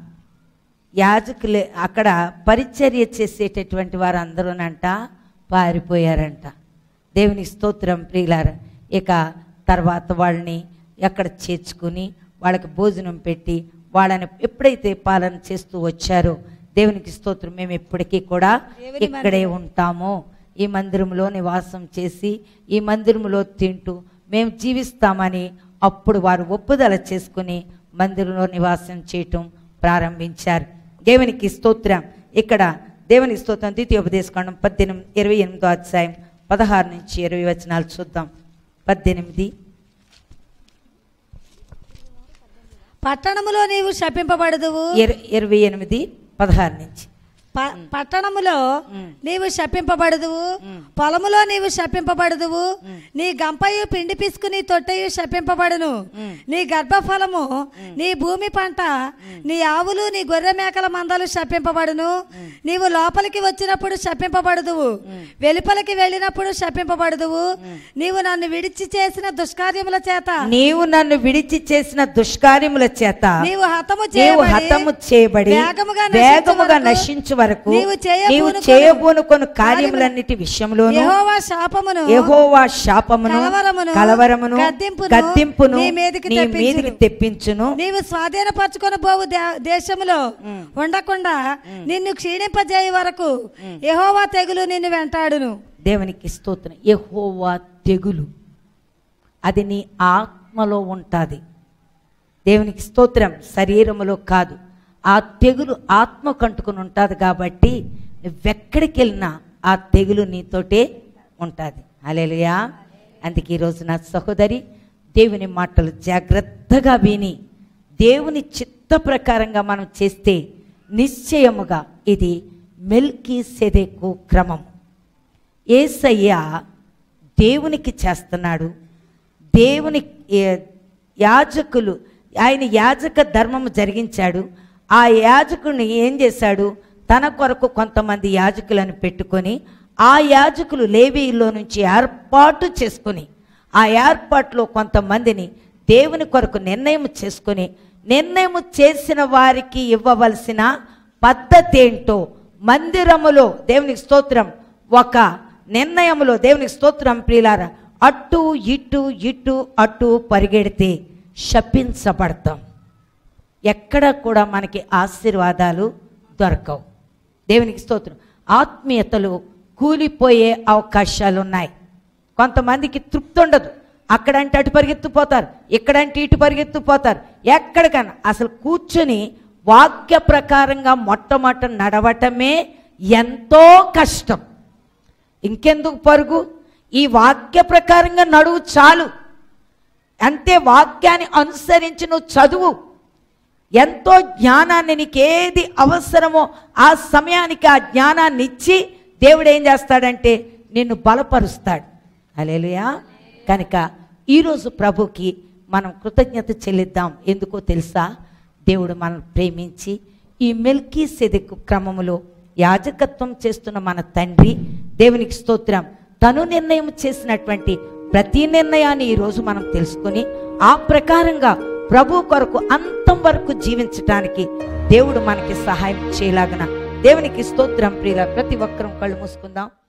యాజకులే అక్కడ పరిచర్య చేసేటటువంటి వారు అందరూనంట పారిపోయారంట దేవుని స్తోత్రం ప్రియులార ఇక తర్వాత వాళ్ళని ఎక్కడ చేర్చుకుని వాళ్ళకి భోజనం పెట్టి వాళ్ళని ఎప్పుడైతే పాలన చేస్తూ వచ్చారో దేవునికి స్తోత్రం మేము ఎప్పటికీ కూడా దేవుని ఇక్కడే ఉంటాము ఈ మందిరంలో నివాసం చేసి ఈ మందిరంలో తింటూ మేము జీవిస్తామని అప్పుడు వారు ఒప్పుదల చేసుకుని మందిరంలో నివాసం చేయటం ప్రారంభించారు దేవునికి స్తోత్రం ఇక్కడ దేవునికి స్తోత్రం ద్వితీయోపదేశకాండం పద్దెనిమిది ఇరవై ఎనిమిదో అధ్యాయం పదహారు నుంచి ఇరవై వచనాలు చూద్దాం పద్దెనిమిది పట్టణములో నీవు శపింపబడదువు ఇర- ఇరవై ఎనిమిది పదహారు నుంచి ప- పట్టణములో మ్. నీవు శపింపబడదువు పొలములో నీవు శపింపబడదువు నీ గంపయు పిండి పిసుకు నీ తొట్టయు శపింపబడును నీ గర్భఫలము నీ భూమి పంట నీ ఆవులు నీ గొర్రె మేకల మందలు శపింపబడును నీవు లోపలికి వచ్చినప్పుడు శపింపబడదువు వెలుపలికి వెళ్ళినప్పుడు శపింపబడదువు నీవు నన్ను విడిచి చేసిన దుష్కార్యముల చేత నీవు నన్ను విడిచి చేసిన దుష్కార్యముల చేత నీవు హతము నీవు చేయబడి హతము చేయబడి వేగముగా వేగముగా నశించు నశించు వరకు నీవు చేయబూనుకొను నీవు చేయబోనుకొను కార్యములన్నిటి విషయంలోను యెహోవా శాపమును యెహోవా శాపమును కలవరమును, కలవరమును గద్దింపును గద్దింపును నీ మీదికి నీ తెప్పించును. మీదికి తెప్పించును నీవు స్వాధీనపరచుకొని పోవు దే- దేశములో ఉండకుండా నిన్ను క్షీణింపజేయ వరకు యెహోవా తెగులు నిన్ను వెంటాడును దేవునికి స్తోత్రం యెహోవా తెగులు అది నీ ఆత్మలో ఉంటుంది దేవునికి స్తోత్రం శరీరములో కాదు ఆ తెగులు ఆత్మ కంటుకుని ఉంటుంది కాబట్టి నువ్వెక్కడికి వెళ్ళినా ఆ తెగులు నీతోటే ఉంటుంది అలేలుయా అందుకే ఈరోజు నా సహోదరి దేవుని మాటలు జాగ్రత్తగా విని దేవుని చిత్త ప్రకారంగా మనం చేస్తే నిశ్చయముగా ఇది మెల్కీ సెదెకు క్రమం ఏసయ్య దేవునికి చేస్తున్నాడు దేవుని ఏ- యాజకులు ఆయన యాజక ధర్మము జరిగించాడు ఆ యాజకుడిని ఏం చేశాడు తన కొరకు కొంతమంది యాజకులను పెట్టుకొని ఆ యాజకులు లేవీలో నుంచి ఏర్పాటు చేసుకొని ఆ ఏర్పాటులో కొంతమందిని దేవుని కొరకు నిర్ణయం చేసుకొని నిర్ణయం చేసిన వారికి ఇవ్వవలసిన పద్ధతి ఏంటో మందిరములో దేవునికి స్తోత్రం ఒక నిర్ణయములో దేవునికి స్తోత్రం ప్రియులారా అటు ఇటు ఇటు అటు పరిగెడితే శపించబడతాం ఎక్కడ కూడా మనకి ఆశీర్వాదాలు దొరకవు దేవునికి స్తోత్రం ఆత్మీయతలు కూలిపోయే అవకాశాలు ఉన్నాయి కొంతమందికి తృప్తి ఉండదు అక్కడంటే అటు పరిగెత్తుపోతారు ఇక్కడంటే ఇటు పరిగెత్తుపోతారు ఎక్కడికన్నా అసలు కూర్చొని వాక్య ప్రకారంగా మొట్టమొదట నడవటమే ఎంతో కష్టం ఇంకెందుకు పరుగు ఈ వాక్య ప్రకారంగా నడువు చాలు అంతే వాక్యాన్ని అనుసరించి నువ్వు చదువు ఎంతో జ్ఞానాన్ని నీకు ఏది అవసరమో ఆ సమయానికి ఆ జ్ఞానాన్ని ఇచ్చి దేవుడు ఏం చేస్తాడంటే నిన్ను బలపరుస్తాడు అలేలుయా కనుక ఈరోజు ప్రభుకి మనం కృతజ్ఞత చెల్లిద్దాం ఎందుకో తెలుసా దేవుడు మనం ప్రేమించి ఈ మెల్కీ సెదెక్కు క్రమములో యాజకత్వం చేస్తున్న మన తండ్రి దేవునికి స్తోత్రం తను నిర్ణయం చేసినటువంటి ప్రతి నిర్ణయాన్ని ఈరోజు మనం తెలుసుకొని ఆ ప్రకారంగా ప్రభు కొరకు అంతం వరకు జీవించటానికి దేవుడు మనకి సహాయం చేయలాగన దేవునికి స్తోత్రం ప్రియుల ప్రతి ఒక్కరం కళ్ళు మూసుకుందాం